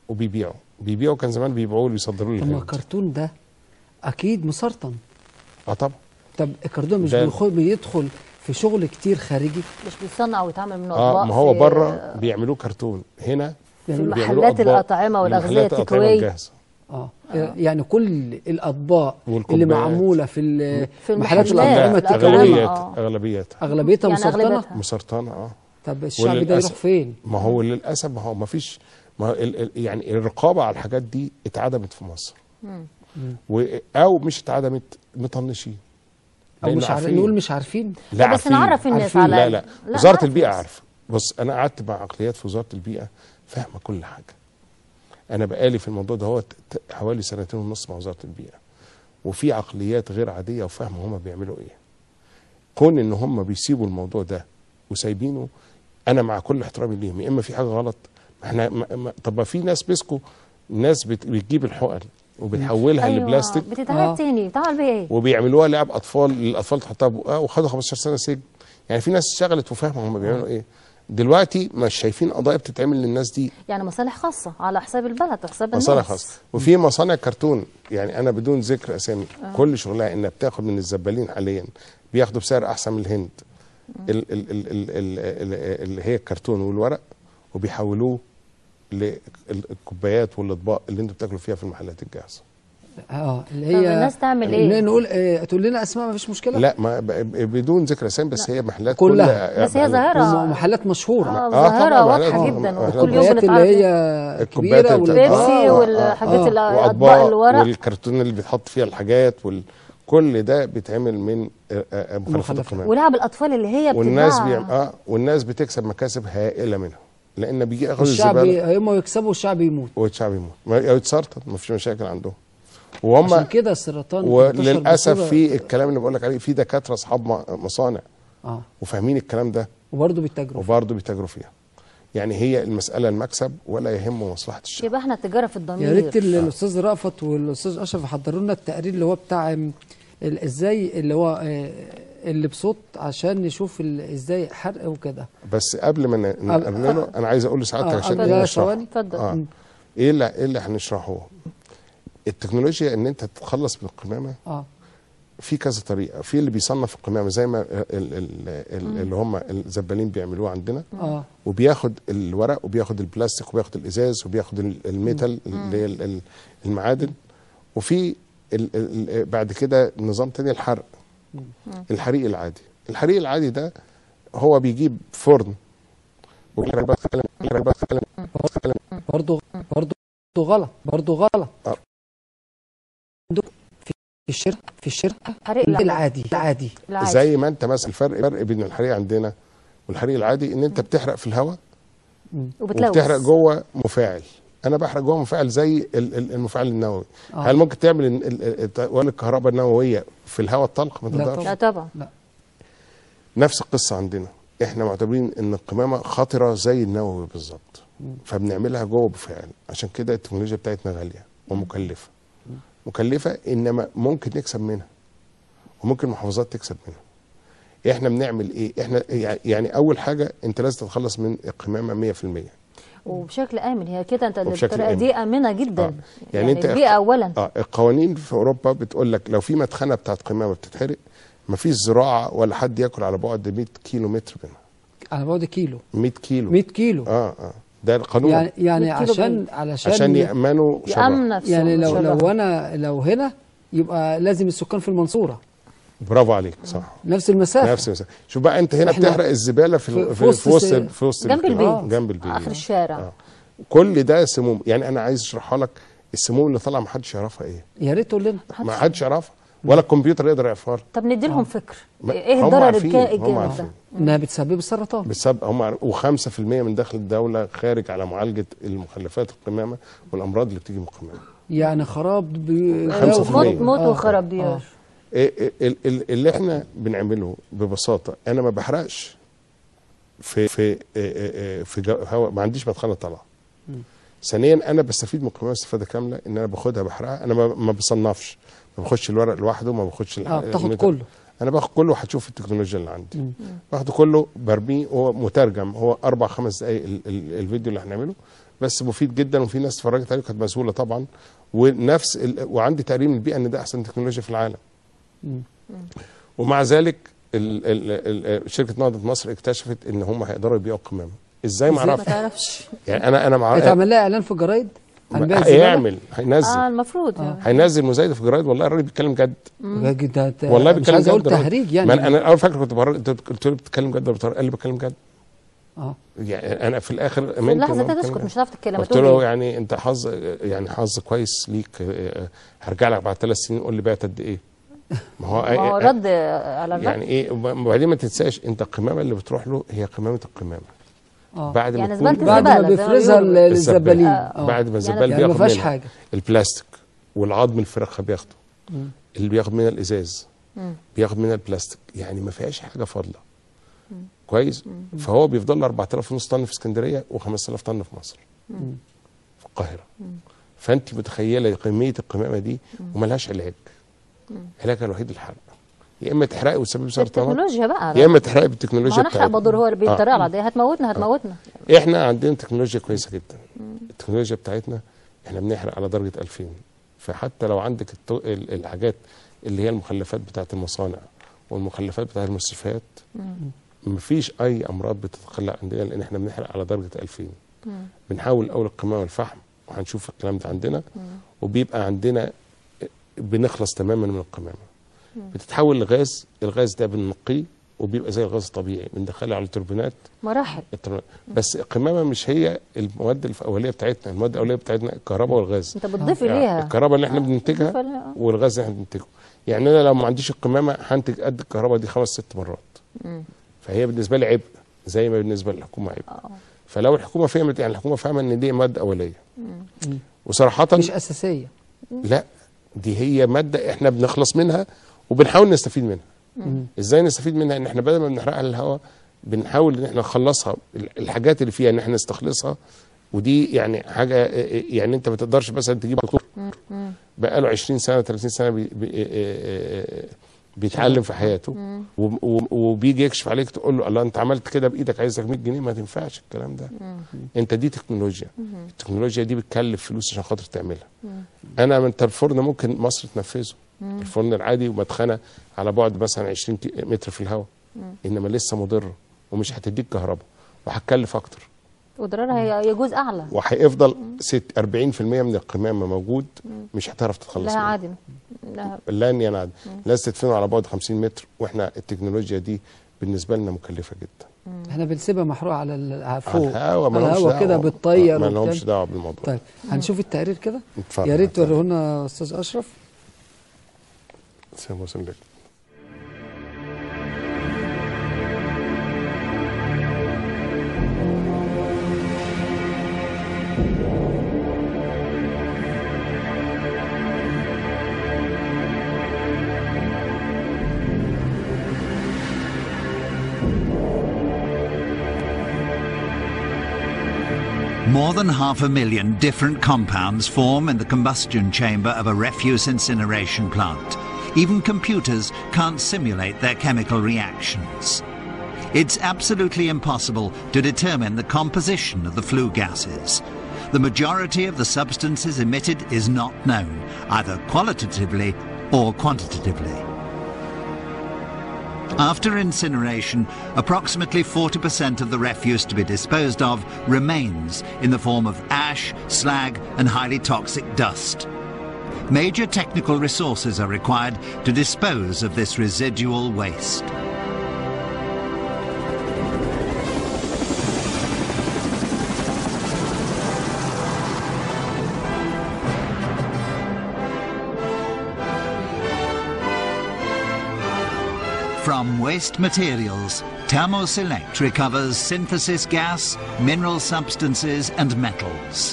وبيبيعوا بيبيعوا كان زمان بيبيعوه ويصدروا طب ما للهند الكرتون ده اكيد مسرطن اه طبعا طب الكرتون مش ده- بيخ- بيدخل في شغل كتير خارجي مش بيصنع ويتعمل منه اه اطباق ما هو في- بره بيعملوه كرتون هنا في يعني بيعملوه محلات أطباق. الأطعمة والأغذية محلات الأطعمة التيك أواي. الجاهزة. اه يعني كل الاطباق اللي والكوبايات. معموله في ال- في محلات المحلات، الاطعمه في التكوين اغلبيات آه. اغلبيات اغلبيتها يعني مسرطنه أغلبيتها. مسرطنه اه طب الشعب ده وللأسف- يروح فين؟ ما هو للاسف ما هو ما فيش ما هو ال ال يعني الرقابه على الحاجات دي اتعدمت في مصر و او مش اتعدمت مطنشين او لأنه مش عارفين عارفين. نقول مش عارفين لا بس عارفين. نعرف الناس عارفين. على لا لا لا، وزاره نعرف البيئه الناس. عارفه بص انا قعدت مع عقليات في وزاره البيئه فاهمه كل حاجه انا بقالي في الموضوع ده هو ت- ت- حوالي سنتين ونص مع وزاره البيئه وفي عقليات غير عاديه وفاهمه هم بيعملوا ايه كون ان هم بيسيبوا الموضوع ده وسايبينه انا مع كل احترامي ليهم يا اما في حاجه غلط ما احنا ما ما طب ما في ناس مسكوا ناس بت- بتجيب الحقن وبتحولها أيوة لبلاستيك بتتعمل آه. تاني بتعمل بيها ايه؟ وبيعملوها لعب اطفال للاطفال تحطها بقها وخدوا 15 سنه سجن يعني في ناس اشتغلت وفاهمه هم بيعملوا ايه دلوقتي مش شايفين قضايا بتتعمل للناس دي يعني مصالح خاصة على حساب البلد وحساب الناس مصالح خاصه وفي مصانع كرتون يعني انا بدون ذكر اسامي كل شغلها انها بتاخد من الزبالين حاليا بياخدوا بسعر احسن من الهند ال ال ال ال ال ال اللي هي الكرتون والورق وبيحولوه للكوبايات والاطباق اللي انتوا بتاكلوا فيها في المحلات الجاهزه اه اللي طب هي الناس تعمل ايه؟ نقول آه تقول لنا اسماء ما فيش مشكله لا ما ب- ب- بدون ذكر اسامي بس هي محلات كلها. بس هي ظاهرة محلات مشهوره اه آه، ظاهرة طبعاً، واضحة آه، جدا آه، وكل يوم الكوبايات اللي بنتعرض هي الكوبايات كبيره اللي وال- بتاعت- بيبسي آه، والحاجات آه. الاطباق واطباق الورق والكرتون اللي بيتحط فيها الحاجات وال... كل ده بيتعمل من آه، آه، مخلفات مخلفات. القمامه ولعب الاطفال اللي هي والناس بتتباع بيعم... اه والناس بتكسب مكاسب هائله منها لان بيجي ياخد الشعب الزباله هم يكسبوا والشعب يموت والشعب يموت ما يتسرطن ما فيش مشاكل عندهم وهم عشان كده السرطان منتشر وللاسف بصورة- في الكلام اللي بقول لك عليه في دكاتره اصحاب م- مصانع اه وفاهمين الكلام ده وبرضه بالتجربه وبرضه بيتاجروا فيها يعني هي المساله المكسب ولا يهمه مصلحه الشعب يبقى احنا التجارة في الضمير يا ريت ال- الاستاذ رأفت والاستاذ اشرف يحضروا لنا التقرير اللي هو بتاع ام، ال- ازاي اللي هو آه، اللي بصوت عشان نشوف ال- ازاي حرق وكده بس قبل ما ن- أب- نعمله انا عايز اقول لسعادتك آه، عشان قبل- إيه لا، نشرحه. ثواني. اتفضل. اه مم. ايه اللي ايه اللي هنشرحه التكنولوجيا ان انت تتخلص من القمامه اه في كذا طريقه في اللي بيصنف القمامه زي ما ال- ال- ال- اللي هم الزبالين بيعملوه عندنا اه وبياخد الورق وبياخد البلاستيك وبياخد الازاز وبياخد ال- الميتال اللي هي ال- ال- المعادن وفي ال- ال- بعد كده نظام تاني الحرق الحريق العادي الحريق العادي ده هو بيجيب فرن برضه برضه غلط برضه غلط آه. عندك في في الشركه في الشركه حريق العادي. العادي العادي العادي. زي ما انت مثلا الفرق الفرق بين الحريق عندنا والحريق العادي ان انت بتحرق في الهواء وبتلوث وبتحرق جوه مفاعل انا بحرق جوه مفاعل زي ال- ال- المفاعل النووي آه. هل ممكن تعمل ال- ال- ال- تولد الكهرباء النوويه في الهواء الطلق ما لا تقدرش لا طبعا نفس القصه عندنا احنا معتبرين ان القمامه خطره زي النووي بالظبط فبنعملها جوه مفاعل عشان كده التكنولوجيا بتاعتنا غاليه ومكلفه مكلفه انما ممكن نكسب منها وممكن المحافظات تكسب منها احنا بنعمل ايه احنا يعني اول حاجه انت لازم تتخلص من القمامه 100% وبشكل امن هي كده انت وبشكل الطريقه آمن. دي امنه جدا آه. يعني أنت- البيئه اولا اه القوانين في اوروبا بتقول لك لو في مدخنه بتاعت قمامه بتتحرق مفيش زراعه ولا حد ياكل على بعد 100 كيلو متر منها على بعد كيلو 100 كيلو 100 كيلو اه اه ده القانون يعني يعني 100 كيلو عشان بعيد. علشان عشان ي- يامنوا شرع يامن نفسه يعني لو شبه. لو انا لو هنا يبقى لازم السكان في المنصوره برافو عليك صح نفس المسافه نفس المسافه شوف بقى انت هنا إحنا بتحرق الزباله في في- في, في وسط في وسط س- في وسط جنب البيت. البيت. جنب البيت اخر الشارع آه. كل ده سموم يعني انا عايز اشرحها لك السموم اللي طالعه ما حدش يعرفها ايه يا ريت تقول لنا ما حدش يعرفها ولا الكمبيوتر يقدر يعرفها لك. طب ندي لهم فكر ما- ايه هم الضرر عارفين، الجا- هم الجامد عارفين. ده انها بتسبب السرطان بسبب هم و5% من دخل الدوله خارج على معالجه المخلفات القمامه والامراض اللي بتيجي من القمامه يعني خراب بي... خمسة في موت المية. موت آه. وخراب آه. ديار إيه- إيه- ال- ال- اللي احنا بنعمله ببساطه انا ما بحرقش في في إيه- إيه- في جو- هواء ما عنديش مدخنه طالعه ثانيا انا بستفيد من القمامه استفاده كامله ان انا باخدها بحرقها انا ما ما بصنفش ما باخدش الورق لوحده ما باخدش الح- اه بتاخد الميتا- كله انا باخد كله هتشوف التكنولوجيا اللي عندي باخده كله برميه هو مترجم هو اربع خمس دقائق ال- ال- الفيديو اللي هنعمله بس مفيد جدا وفي ناس اتفرجت عليه كانت مسؤوله طبعا ونفس ال... وعندي تقرير من البيئه ان ده احسن تكنولوجيا في العالم ومع ذلك ال... ال... ال... شركه نهضه مصر اكتشفت ان هم هيقدروا يبيعوا القمامه ازاي ما إزاي؟ ما اعرفش تعرفش يعني انا انا مع اتعمل لها اعلان في الجرايد عن بيع الزبالة؟ هيعمل هينزل اه المفروض آه. هينزل مزايده في الجرايد والله الراجل بيتكلم جد ده ده ده والله مش بيتكلم عايز اقول جد الراجل. تهريج يعني ما انا انا اول فاكر كنت بهرج انت قلت له بتتكلم جد ولا بتهرج؟ قال لي بتكلم جد اه يعني انا في الاخر في امنت إن اللحظه هو دي بيتكلم تسكت جد. مش هتعرف تتكلم قلت هتقول له إيه؟ يعني انت حظ يعني حظ كويس ليك آه، هرجع لك بعد ثلاث سنين قول لي بعت قد ايه ما هو ما هو آه، رد على الرد يعني ايه وبعدين ما تنساش انت القمامه اللي بتروح له هي قمامه القمامه اه بعد ما يعني تكون زبالة بعد ما الزبالة زي ما بيفرزها بيقولوا. ل- للزبالين الزبالة. آه. بعد ما الزبال يعني ما بياخد فيهاش منها حاجه البلاستيك والعظم الفراخ بياخده اللي بياخد منها الازاز بياخد منها البلاستيك يعني ما فيهاش حاجه فاضله كويس فهو بيفضل له 4000 ونص طن في اسكندريه و5000 طن في مصر في القاهره فانت متخيله كميه القمامه دي وملهاش علاج علاجها الوحيد الحرق يا اما تحرقي وتسببي سرطانات التكنولوجيا بقى يا اما تحرقي ما بالتكنولوجيا هو نحرق بتاعتنا بدور هو آه. بالطريقه العاديه هتموتنا هتموتنا احنا عندنا تكنولوجيا كويسه جدا التكنولوجيا بتاعتنا احنا بنحرق على درجه 2000 فحتى لو عندك التو- ال- الحاجات اللي هي المخلفات بتاعت المصانع والمخلفات بتاعت المستشفيات مفيش اي امراض بتتخلى عندنا لان احنا بنحرق على درجه 2000 بنحاول اول القمامه والفحم وهنشوف الكلام ده عندنا وبيبقى عندنا بنخلص تماما من القمامه بتتحول لغاز الغاز ده بننقيه وبيبقى زي الغاز الطبيعي بندخله على التوربينات مراحل التر- بس القمامه مش هي المواد الاوليه بتاعتنا المواد الاوليه بتاعتنا الكهرباء والغاز انت بتضيف يعني اليها الكهرباء اللي احنا بتضيف بننتجها عليها. والغاز اللي احنا بننتجه يعني انا لو ما عنديش القمامه هنتج قد الكهرباء دي خمس ست مرات فهي بالنسبه لي عبء زي ما بالنسبه للحكومه عبء فلو الحكومه فهمت يعني الحكومه فاهمه ان دي ماده اوليه وصراحه مش اساسيه لا دي هي ماده احنا بنخلص منها وبنحاول نستفيد منها ازاي نستفيد منها ان احنا بدل ما بنحرقها للهواء بنحاول ان احنا نخلصها ال- الحاجات اللي فيها ان احنا نستخلصها ودي يعني حاجه يعني انت ما تقدرش مثلا تجيب دكتور بقاله 20 سنه 30 سنه بي بي بيتعلم في حياته و- و- وبيجي يكشف عليك تقول له الله انت عملت كده بايدك عايزك 100 جنيه ما تنفعش الكلام ده انت دي تكنولوجيا التكنولوجيا دي بتكلف فلوس عشان خاطر تعملها انا من الفرن ممكن مصر تنفذه الفرن العادي ومدخنه على بعد مثلا 20 كي- متر في الهواء انما لسه مضره ومش هتديك كهرباء وهتكلف اكتر وضررها يجوز اعلى وهيفضل ست 40% من القمامه موجود مش هتعرف تتخلص لها منه عادم لها لن ينعد لازم تدفنه على بعد 50 متر واحنا التكنولوجيا دي بالنسبه لنا مكلفه جدا احنا بنسيبها محروقه على ال- على على فوق الهوا ما على لهمش الهوا كده دعوة. بتطير ما وبتاع. لهمش دعوه بالموضوع طيب هنشوف التقرير كده اتفضل. يا ريت توريهولنا استاذ اشرف سلام وسلم. More than half a million different compounds form in the combustion chamber of a refuse incineration plant. Even computers can't simulate their chemical reactions. It's absolutely impossible to determine the composition of the flue gases. The majority of the substances emitted is not known, either qualitatively or quantitatively. After incineration, approximately 40% of the refuse to be disposed of remains in the form of ash, slag, and highly toxic dust. Major technical resources are required to dispose of this residual waste. From waste materials, Thermoselect recovers synthesis gas, mineral substances and metals.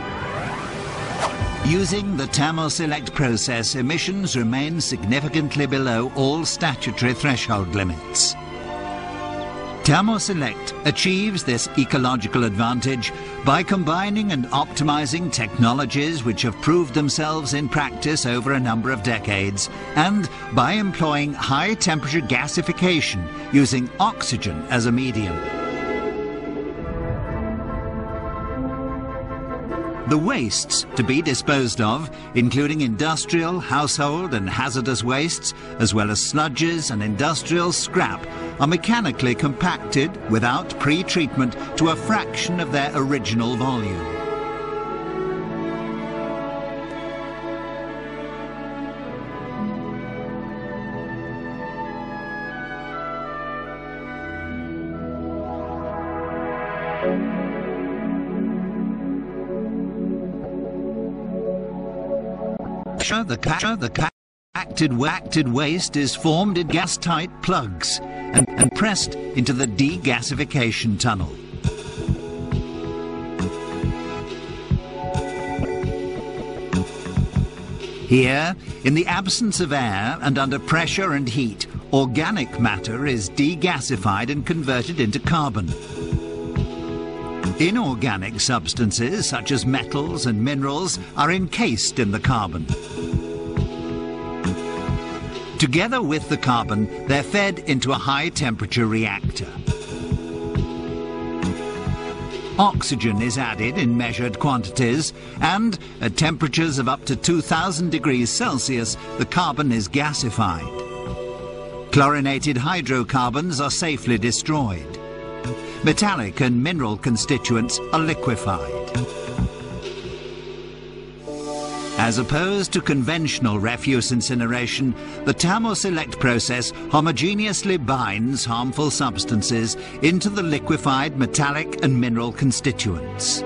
Using the Thermoselect process, emissions remain significantly below all statutory threshold limits. Thermoselect achieves this ecological advantage by combining and optimizing technologies which have proved themselves in practice over a number of decades and by employing high temperature gasification using oxygen as a medium. The wastes to be disposed of, including industrial, household and hazardous wastes, as well as sludges and industrial scrap, are mechanically compacted without pre-treatment to a fraction of their original volume. The, ca- the acted, acted waste is formed in gas-tight plugs and, and pressed into the degasification tunnel. Here, in the absence of air and under pressure and heat, organic matter is degasified and converted into carbon. Inorganic substances, such as metals and minerals, are encased in the carbon. Together with the carbon, they're fed into a high-temperature reactor. Oxygen is added in measured quantities, and at temperatures of up to 2000 degrees Celsius, the carbon is gasified. Chlorinated hydrocarbons are safely destroyed. Metallic and mineral constituents are liquefied. As opposed to conventional refuse incineration, the Thermoselect process homogeneously binds harmful substances into the liquefied metallic and mineral constituents.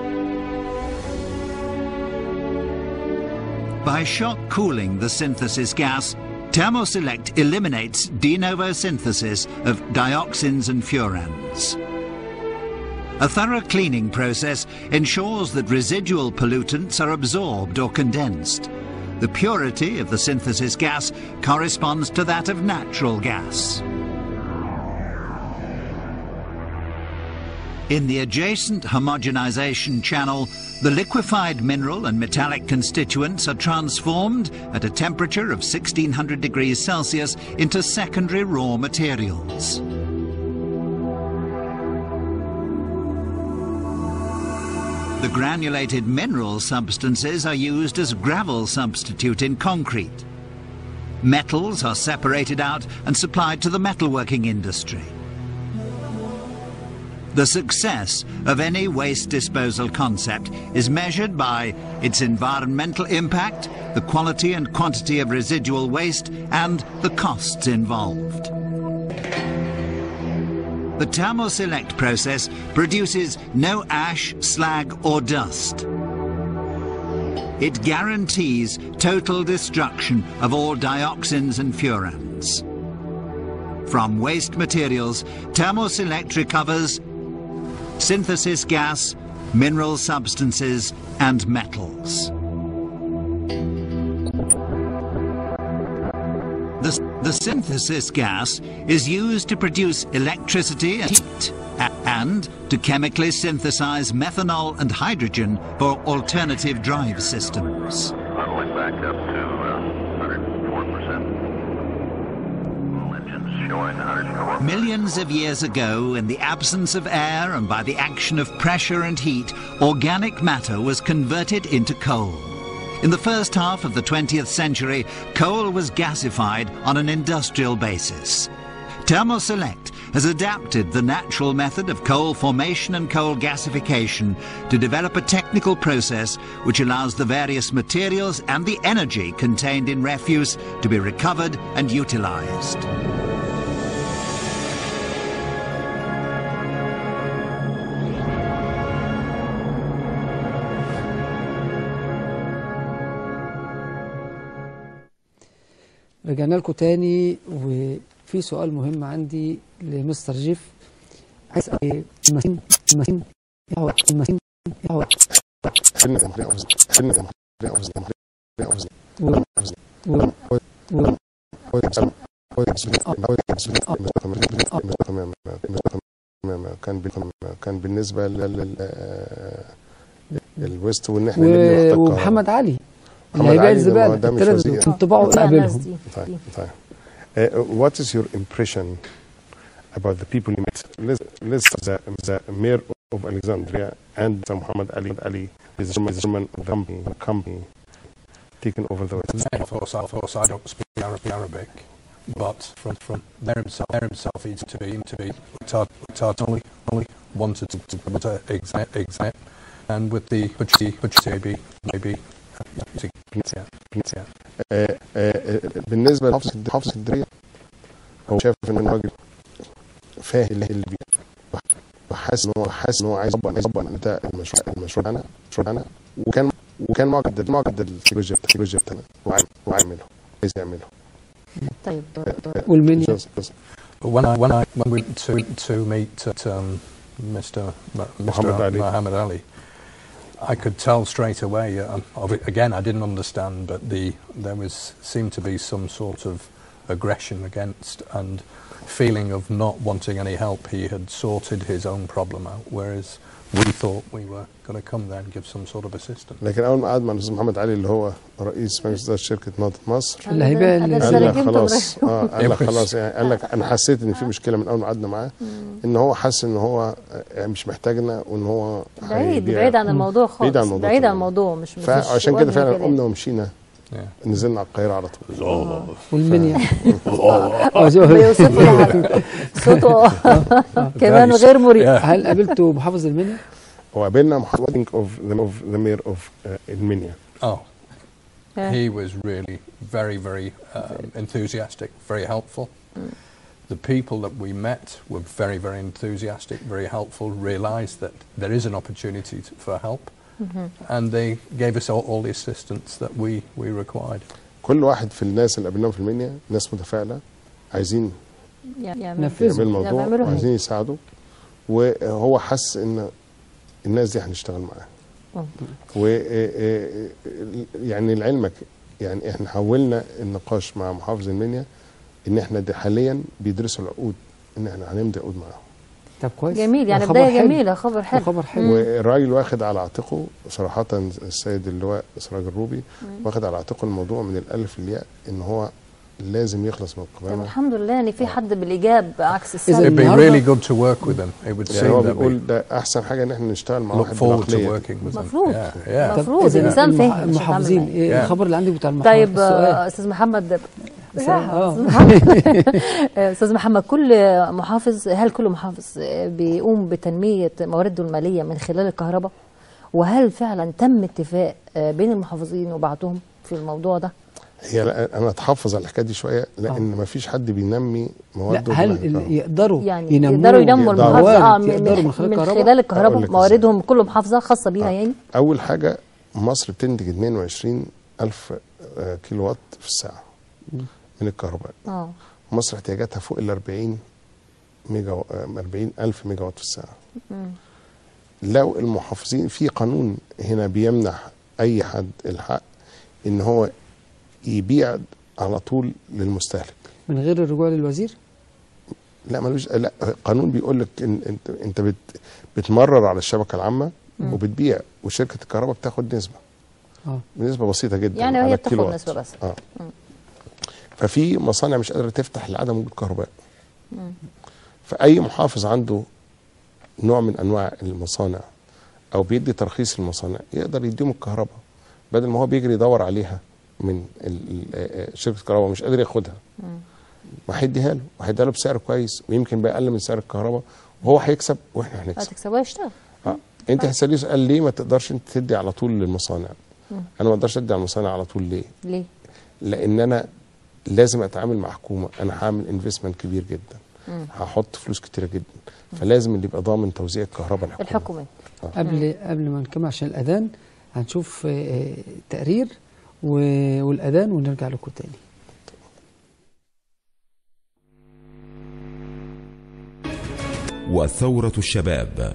By shock cooling the synthesis gas, Thermoselect eliminates de novo synthesis of dioxins and furans. A thorough cleaning process ensures that residual pollutants are absorbed or condensed. The purity of the synthesis gas corresponds to that of natural gas. In the adjacent homogenization channel, the liquefied mineral and metallic constituents are transformed at a temperature of 1600 degrees Celsius into secondary raw materials. The granulated mineral substances are used as gravel substitute in concrete. Metals are separated out and supplied to the metalworking industry. The success of any waste disposal concept is measured by its environmental impact, the quality and quantity of residual waste, and the costs involved. The Thermoselect process produces no ash, slag or dust. It guarantees total destruction of all dioxins and furans. From waste materials, Thermoselect recovers synthesis gas, mineral substances and metals. The, the synthesis gas is used to produce electricity and heat and to chemically synthesize methanol and hydrogen for alternative drive systems. Leveling back up to uh, 104%. All engines showing 104%. Millions of years ago, in the absence of air and by the action of pressure and heat, organic matter was converted into coal. In the first half of the 20th century, coal was gasified on an industrial basis. Thermoselect has adapted the natural method of coal formation and coal gasification to develop a technical process which allows the various materials and the energy contained in refuse to be recovered and utilized. رجعنا لكم تاني وفي سؤال مهم عندي لمستر جيف عايز أسأل إيه؟ المسين المسين إيه هو المسين إيه هو حلنا دم حلنا أوزن حلنا دم حلنا أوزن دم حلنا أوزن و و و أوزن كان بال- كان بالنسبه لل آه، الويست وان احنا نبني و- محطه ومحمد علي اللي محمد هيبيع علي ده الزباله ما- ده مش الثلاثه وزير. دول انطباعه بتاع الناس قابلهم دي. طيب طيب uh, what is your impression about the people you met let's, let's start the, the mayor of Alexandria and the Muhammad Ali Ali is the chairman of the company, company taking over the Of course, of course, I don't speak Arab- Arabic, but from from there himself, there himself needs to be to be taught, taught only only wanted to, to, to exact exact, and with the which the which maybe maybe yeah, yeah. آه، آه، بالنسبه لحافظ حافظ اسكندريه هو شايف ان انا راجل فاهم اللي اللي بيه وحاسس ان هو حاسس ان هو عايز يظبط يظبط ده المشروع المشروع انا المشروع انا وكان وكان معقد معقد التكنولوجيا التكنولوجيا بتاعنا وعامل- وعامله عايز يعمله طيب والمنيا Just- just- When I when I when we went to to meet at, um, Mr. Ma- Mr. Muhammad Ali. Muhammad Ali, I could tell straight away. Uh, of it, again, I didn't understand, but the there was seemed to be some sort of aggression against and feeling of not wanting any help. He had sorted his own problem out, whereas we thought we were going to come there and give some sort of assistance. لكن اول ما قعد مع الاستاذ محمد علي اللي هو رئيس مجلس اداره شركه نهضه مصر اللي هيبيع أنا ال- قال لك ترجمته خلاص من- اه قال لك خلاص يعني قال لك انا حسيت ان في مشكله من اول ما قعدنا معاه ان هو حس ان هو آه، مش محتاجنا وان هو بعيد هيبيع. بعيد عن الموضوع خالص بعيد عن الموضوع بعيد عن تماماً. الموضوع مش مش فعشان وجه كده فعلا كلام. قمنا ومشينا Yeah. نزلنا على القاهره على طول والمنيا بيوصفوا لحد صوته كمان غير مريح هل قابلتوا محافظ المنيا؟ وقابلنا محافظ اوف ذا اوف ذا مير اوف المنيا Oh, Yeah. he was really very, very um, enthusiastic, very helpful. The people that we met were very, very enthusiastic, very helpful, realised that there is an opportunity to, for help, and they gave us all, all the assistance that we, we required. كل واحد في الناس اللي قابلناهم في المنيا ناس متفائله عايزين يعني نفذوا. يعملوا الموضوع يعملوا. وعايزين يساعدوا وهو حس ان الناس دي هنشتغل معاها و يعني لعلمك يعني احنا حولنا النقاش مع محافظ المنيا ان احنا دي حاليا بيدرسوا العقود ان احنا هنمضي عقود معاهم طب كويس جميل يعني ده خبر بدايه حلو. جميله خبر ده حلو خبر حلو والراجل واخد على عاتقه صراحة السيد اللواء سراج الروبي واخد على عاتقه الموضوع من الألف للياء إن هو لازم يخلص من طب القمامة الحمد لله ان في حد بالايجاب عكس إذا It'd السلب be النهاردة- really good to work with them. It would يعني هو seem that we بيقول ده أحسن حاجة إن احنا نشتغل مع look واحد forward to بالعقلية دي. working with them. مفروض. Yeah, yeah. طب مفروض إذا إنسان المح- فاهم عشان المحافظين تعمل ايه Yeah. الخبر اللي عندك بتاع المحافظ طيب السؤال. آه، استاذ محمد آه. أستاذ محمد- آه، استاذ محمد كل محافظ هل كل محافظ آه، بيقوم بتنميه موارده الماليه من خلال الكهرباء وهل فعلا تم اتفاق آه، بين المحافظين وبعضهم في الموضوع ده هي لا- أنا أتحفظ على الحكاية دي شوية لأن ما فيش حد بينمي لا موارده هل بالكهرباء. ال- يقدروا يعني ينموا يقدروا ينموا يقدروا. المحافظه اه موارد من, يقدروا من, من خلال من الكهرباء خلال أقول الكهرباء لك مواردهم كل محافظه خاصه بيها آه. يعني أول حاجة مصر بتنتج 22 ألف آه، كيلو وات في الساعة من الكهرباء اه مصر احتياجاتها فوق ال 40 ميجا و- آه، 40 ألف ميجا وات في الساعة لو المحافظين في قانون هنا بيمنح أي حد الحق إن هو يبيع على طول للمستهلك من غير الرجوع للوزير لا ملوش لا قانون بيقول لك إن انت انت بت بتمرر على الشبكه العامه وبتبيع وشركه الكهرباء بتاخد نسبه اه نسبه بسيطه جدا يعني على هي الكيلو بتاخد وات. نسبه بس اه ففي مصانع مش قادره تفتح لعدم وجود كهرباء فاي محافظ عنده نوع من انواع المصانع او بيدي ترخيص المصانع يقدر يديهم الكهرباء بدل ما هو بيجري يدور عليها من ال- ال- آه، آه، شركه الكهرباء مش قادر ياخدها ما هيديها له وهيديها له بسعر كويس ويمكن بأقل من سعر الكهرباء وهو هيكسب واحنا هنكسب هتكسبها يشتغل آه. انت هتسالني سؤال ليه ما تقدرش انت تدي على طول للمصانع انا ما اقدرش ادي على المصانع على طول ليه ليه؟ لان انا لازم اتعامل مع حكومه انا هعمل انفستمنت كبير جدا هحط فلوس كتيره جدا فلازم اللي يبقى ضامن توزيع الكهرباء الحكومي الحكومات قبل قبل ما نكمل عشان الاذان هنشوف آه، آه، تقرير و- والاذان ونرجع لكم تاني وثورة الشباب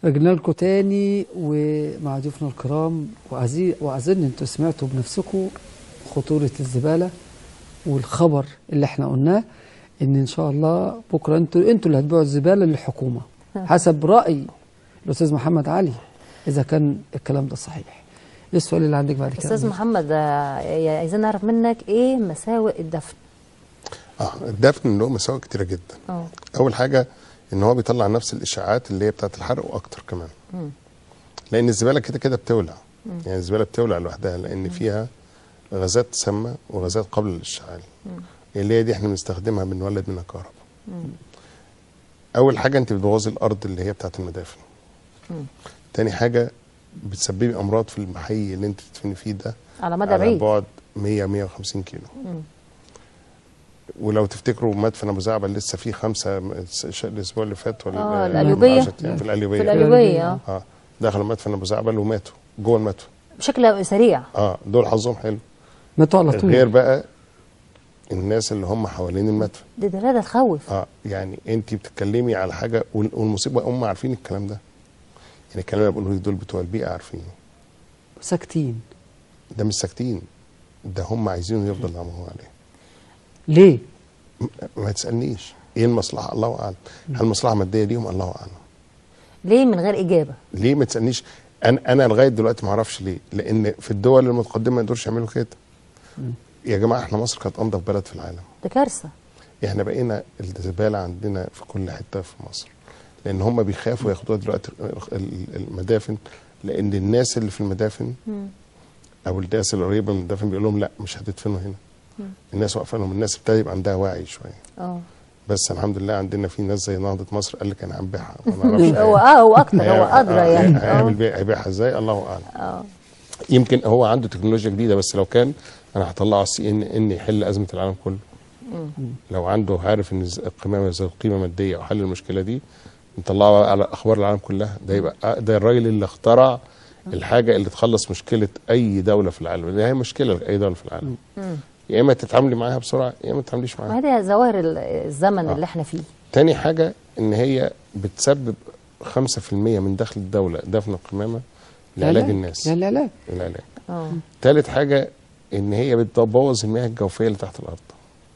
رجعنا لكم تاني ومع ضيوفنا الكرام وأزي- وأظن انتوا سمعتوا بنفسكم خطورة الزبالة والخبر اللي احنا قلناه ان ان شاء الله بكره انتوا انتوا اللي هتبيعوا الزبالة للحكومة حسب رأي الأستاذ محمد علي إذا كان الكلام ده صحيح. ايه السؤال اللي عندك بعد كده؟ استاذ محمد آه، يا- عايزين نعرف منك ايه مساوئ الدفن اه الدفن له مساوئ كتيره جدا اه اول حاجه ان هو بيطلع نفس الاشاعات اللي هي بتاعه الحرق واكتر كمان لان الزباله كده كده بتولع يعني الزباله بتولع لوحدها لان فيها غازات سامه وغازات قابله للاشتعال اللي هي دي احنا بنستخدمها بنولد منها كهرباء اول حاجه انت بتبوظي الارض اللي هي بتاعه المدافن تاني حاجه بتسببي امراض في المحي اللي انت بتدفني فيه ده على مدى على بعيد بعد 100 150 كيلو ولو تفتكروا مدفن ابو زعبل لسه فيه خمسه ش- الاسبوع اللي فات ولا آه، آه، القليوبية. عشرة أيام في القليوبيه في القليوبيه اه اه دخلوا مدفن ابو زعبل وماتوا جوه المدفن بشكل سريع اه دول حظهم حلو ماتوا على طول غير بقى الناس اللي هم حوالين المدفن دي ده ده تخوف اه يعني انت بتتكلمي على حاجه وال- والمصيبه هم عارفين الكلام ده يعني الكلام اللي بقوله لك دول بتوع البيئه عارفينه ساكتين ده مش ساكتين ده هم عايزينه يفضل زي ما هو عليه ليه؟ ما تسالنيش ايه المصلحه الله اعلم هل المصلحه ماديه ليهم الله اعلم ليه من غير اجابه ليه ما تسالنيش انا انا لغايه دلوقتي ما اعرفش ليه لان في الدول المتقدمه ما يقدروش يعملوا كده يا جماعه احنا مصر كانت انظف بلد في العالم ده كارثه احنا بقينا الزباله عندنا في كل حته في مصر لان هم بيخافوا ياخدوها دلوقتي ال- ال- المدافن لان الناس اللي في المدافن او الناس اللي قريبه من المدافن بيقول لهم لا مش هتدفنوا هنا الناس واقفه لهم الناس ابتدى يبقى عندها وعي شويه اه بس الحمد لله عندنا في ناس زي نهضه مصر قال لك انا هنبيعها ما نعرفش هو اه هو اكتر هو هي- ادرى آه، يعني هيعمل اه بيع هيبيعها ازاي الله اعلم اه يمكن هو عنده تكنولوجيا جديده بس لو كان انا هطلعه على السي ان ان يحل ازمه العالم كله لو عنده عارف ان الز- القمامه ذات قيمه ماديه وحل المشكله دي نطلعه على اخبار العالم كلها ده يبقى ده الراجل اللي اخترع الحاجه اللي تخلص مشكله اي دوله في العالم لان هي مشكله لاي دوله في العالم يا اما تتعاملي معاها بسرعه يا اما ما تتعامليش معاها ما هي دي ظواهر ال- الزمن آه. اللي احنا فيه تاني حاجة إن هي بتسبب 5% من دخل الدولة دفن القمامة لعلاج الناس لا لا لا العلاج اه تالت حاجة إن هي بتبوظ المياه الجوفية اللي تحت الأرض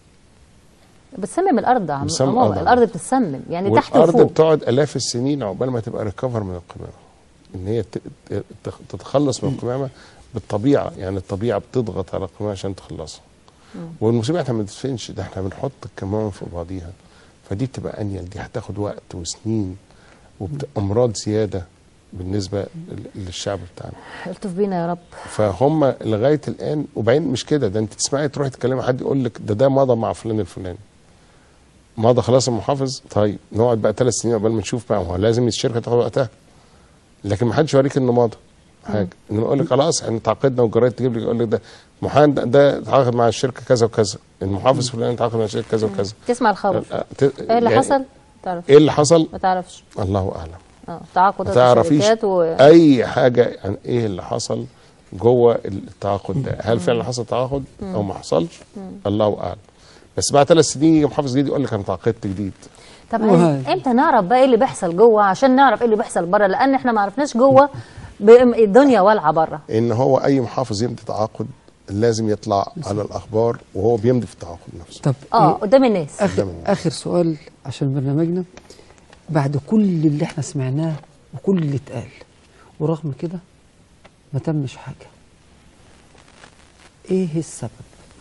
بتسمم الارض عم بتسمم عموما الأرض. الارض بتتسمم يعني تحت والأرض وفوق بتقعد آلاف السنين عقبال ما تبقى ريكفر من القمامة إن هي ت- ت- تخ- تتخلص من القمامة بالطبيعة يعني الطبيعة بتضغط على القمامة عشان تخلصها والمصيبة احنا ما بندفنش ده احنا بنحط الكمامة في بعضيها فدي بتبقى أنيل دي هتاخد وقت وسنين وأمراض زيادة بالنسبة لل- للشعب بتاعنا الطف بينا يا رب فهم لغايه الان وبعدين مش كده ده انت تسمعي تروحي تكلمي حد يقول لك ده ده مضى مع فلان الفلاني مضى خلاص المحافظ طيب نقعد بقى ثلاث سنين قبل ما نشوف بقى ما هو لازم الشركه تاخد وقتها لكن ما حدش يوريك انه مضى حاجه انما يقول لك خلاص احنا تعاقدنا والجرايد تجيب لك يقول لك ده محامي ده, ده تعاقد مع الشركه كذا وكذا المحافظ فلان تعاقد مع الشركه كذا وكذا تسمع الخبر أه، ت- ايه اللي يعني حصل تعرف ايه اللي حصل ما تعرفش الله اعلم اه ما تعاقدات تعرفيش الشركات و... اي حاجه عن ايه اللي حصل جوه التعاقد ده هل فعلا حصل تعاقد او ما حصلش الله اعلم بس بعد ثلاث سنين يجي محافظ جديد يقول لك انا تعاقدت جديد طب وهذا. عايز- امتى نعرف بقى ايه اللي بيحصل جوه عشان نعرف ايه اللي بيحصل بره لان احنا ما عرفناش جوه ب- الدنيا والعه بره ان هو اي محافظ يمضي تعاقد لازم يطلع على الاخبار وهو بيمضي في التعاقد نفسه طب اه إيه قدام الناس آخر, قدام الناس. آخر سؤال عشان برنامجنا بعد كل اللي احنا سمعناه وكل اللي اتقال ورغم كده ما تمش حاجة ايه السبب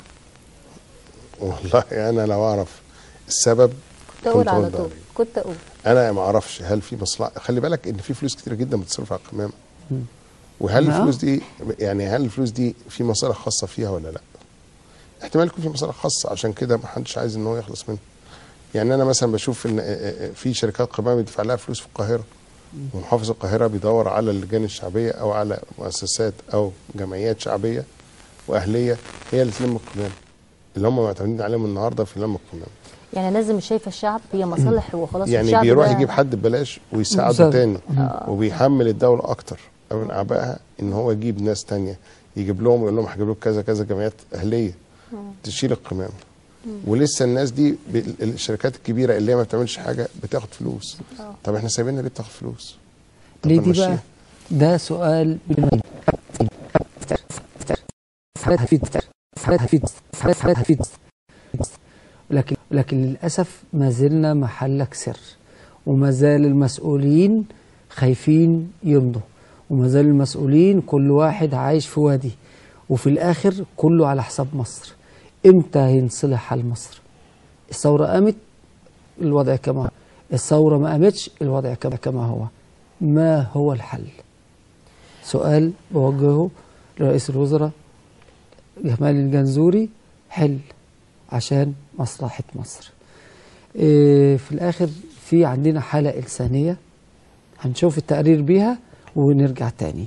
والله انا لو اعرف السبب كنت اقول كنت على أرد طول عليه. كنت اقول انا ما اعرفش هل في مصلحه خلي بالك ان في فلوس كتيره جدا بتصرف على القمامه وهل نعم. الفلوس دي يعني هل الفلوس دي في مصالح خاصه فيها ولا لا احتمال يكون في مصالح خاصه عشان كده ما حدش عايز ان هو يخلص منها يعني انا مثلا بشوف ان في شركات قمامه بيدفع لها فلوس في القاهره ومحافظ القاهره بيدور على اللجان الشعبيه او على مؤسسات او جمعيات شعبيه واهليه هي اللي تلم القمامه اللي هم معتمدين عليهم النهارده في لم القمامه يعني الناس دي مش شايفه الشعب هي مصالح وخلاص يعني الشعب بيروح ده- يجيب حد ببلاش ويساعده مساعد. تاني وبيحمل الدوله اكتر او من اعبائها ان هو يجيب ناس تانية يجيب لهم يقول لهم هجيب لكم كذا كذا جمعيات اهليه تشيل القمامه ولسه الناس دي ب- الشركات الكبيره اللي هي ما بتعملش حاجه بتاخد فلوس طب احنا سايبينها ليه بتاخد فلوس طب ليه دي نمشيها. بقى ده سؤال بالمعنى. هتفيد هتفيد هتفيد لكن لكن للاسف ما زلنا محلك سر وما زال المسؤولين خايفين يمضوا وما زال المسؤولين كل واحد عايش في وادي وفي الاخر كله على حساب مصر امتى هينصلح حال مصر الثوره قامت الوضع كما هو الثوره ما قامتش الوضع كما كما هو ما هو الحل سؤال بوجهه لرئيس الوزراء جمال الجنزوري حل عشان مصلحة مصر إيه في الآخر في عندنا حالة إنسانية هنشوف التقرير بيها ونرجع تاني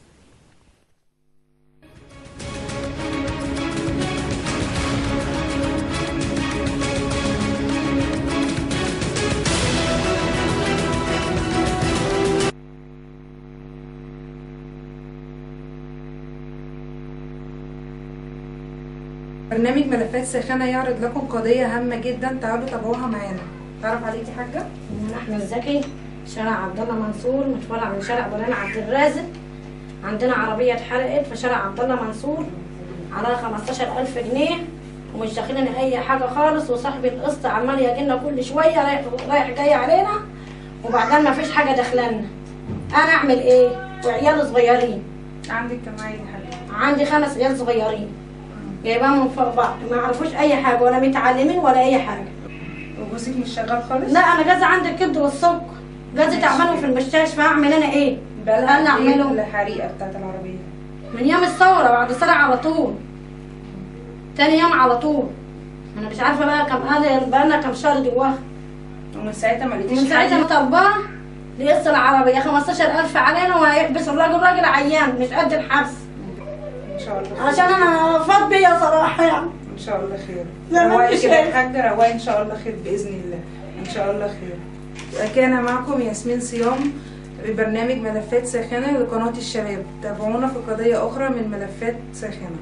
برنامج ملفات ساخنة يعرض لكم قضية هامة جدا تعالوا تابعوها معانا تعرف عليكي حاجة؟ من احمد زكي شارع عبد الله منصور متفرع من شارع مولانا عبد الرازق عندنا عربيه اتحرقت في شارع عبد الله منصور عليها 15000 جنيه ومش داخلين اي حاجه خالص وصاحب القسط عمال يجينا كل شويه رايح رايح جاي علينا وبعدين ما فيش حاجه داخلانا انا اعمل ايه وعيال صغيرين عندك كم عيل يا حاجة؟ عندي خمس عيال صغيرين جايباهم من فوق بعض ما يعرفوش اي حاجه ولا متعلمين ولا اي حاجه وجوزك مش شغال خالص؟ لا انا جازي عندي الكبد والسكر جازي تعبان في المستشفى اعمل انا ايه بقالها انا قد إيه اعمله الحريقة بتاعت العربية من يوم الثوره بعد الثوره على طول تاني يوم على طول انا مش عارفه بقى كم قال بقى لنا كم شهر جواها ومن ساعتها ما لقيتيش من ساعتها حاجة؟ مطالباه لقسط العربيه 15000 علينا وهيحبس الراجل راجل عيان مش قد الحبس ان شاء الله خير. عشان انا فاض بيا صراحه يعني ان شاء الله خير لا، ما رواقي فيش كده خير. يا حاجة رواقي ان شاء الله خير باذن الله ان شاء الله خير كان معكم ياسمين صيام ببرنامج ملفات ساخنة لقناة الشباب تابعونا في قضية أخرى من ملفات ساخنة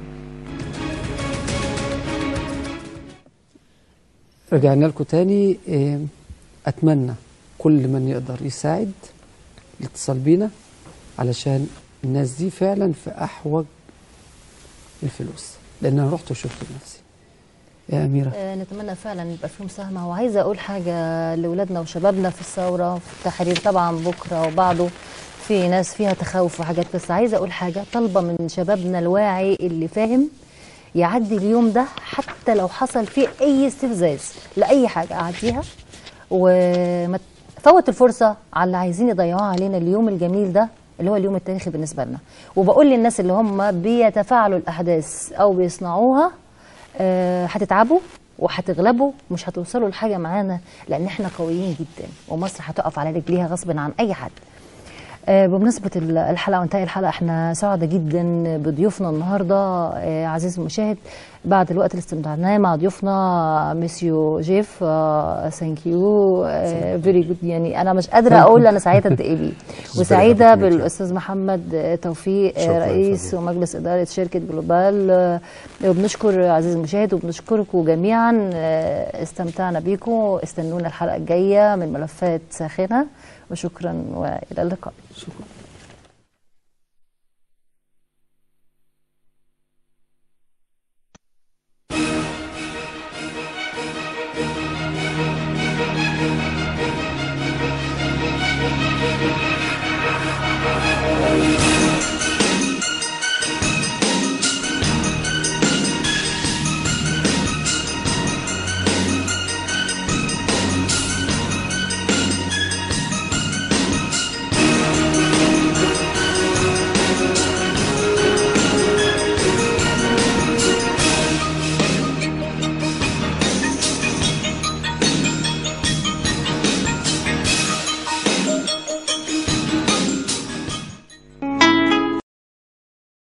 رجعنا لكم تاني إيه، أتمنى كل من يقدر يساعد الاتصال بينا علشان الناس دي فعلا في أحوج الفلوس لأن أنا رحت وشفت بنفسي يا أميرة آه، نتمنى فعلا يبقى في مساهمه وعايزه اقول حاجه لاولادنا وشبابنا في الثوره في التحرير طبعا بكره وبعده في ناس فيها تخوف وحاجات بس عايزه اقول حاجه طالبه من شبابنا الواعي اللي فاهم يعدي اليوم ده حتى لو حصل فيه اي استفزاز لاي حاجه اعديها وما فوت الفرصه على اللي عايزين يضيعوها علينا اليوم الجميل ده اللي هو اليوم التاريخي بالنسبه لنا وبقول للناس اللي هم بيتفاعلوا الاحداث او بيصنعوها آه، هتتعبوا وهتغلبوا مش هتوصلوا لحاجه معانا لان احنا قويين جدا ومصر هتقف على رجليها غصب عن اي حد آه، بمناسبة ال- الحلقة وانتهي الحلقة احنا سعداء جدا بضيوفنا النهاردة آه، عزيزي المشاهد بعد الوقت اللي استمتعناه مع ضيوفنا ميسيو جيف ثانك يو فيري جود يعني انا مش قادرة اقول انا سعيدة قد ايه بيه وسعيدة happy to meet you. بالاستاذ محمد آه، توفيق آه، شكراً رئيس فضيلة. ومجلس إدارة شركة جلوبال آه، وبنشكر عزيزي المشاهد وبنشكركم جميعا آه، استمتعنا بيكم استنونا الحلقة الجاية من ملفات ساخنة وشكرا وإلى اللقاء شكرا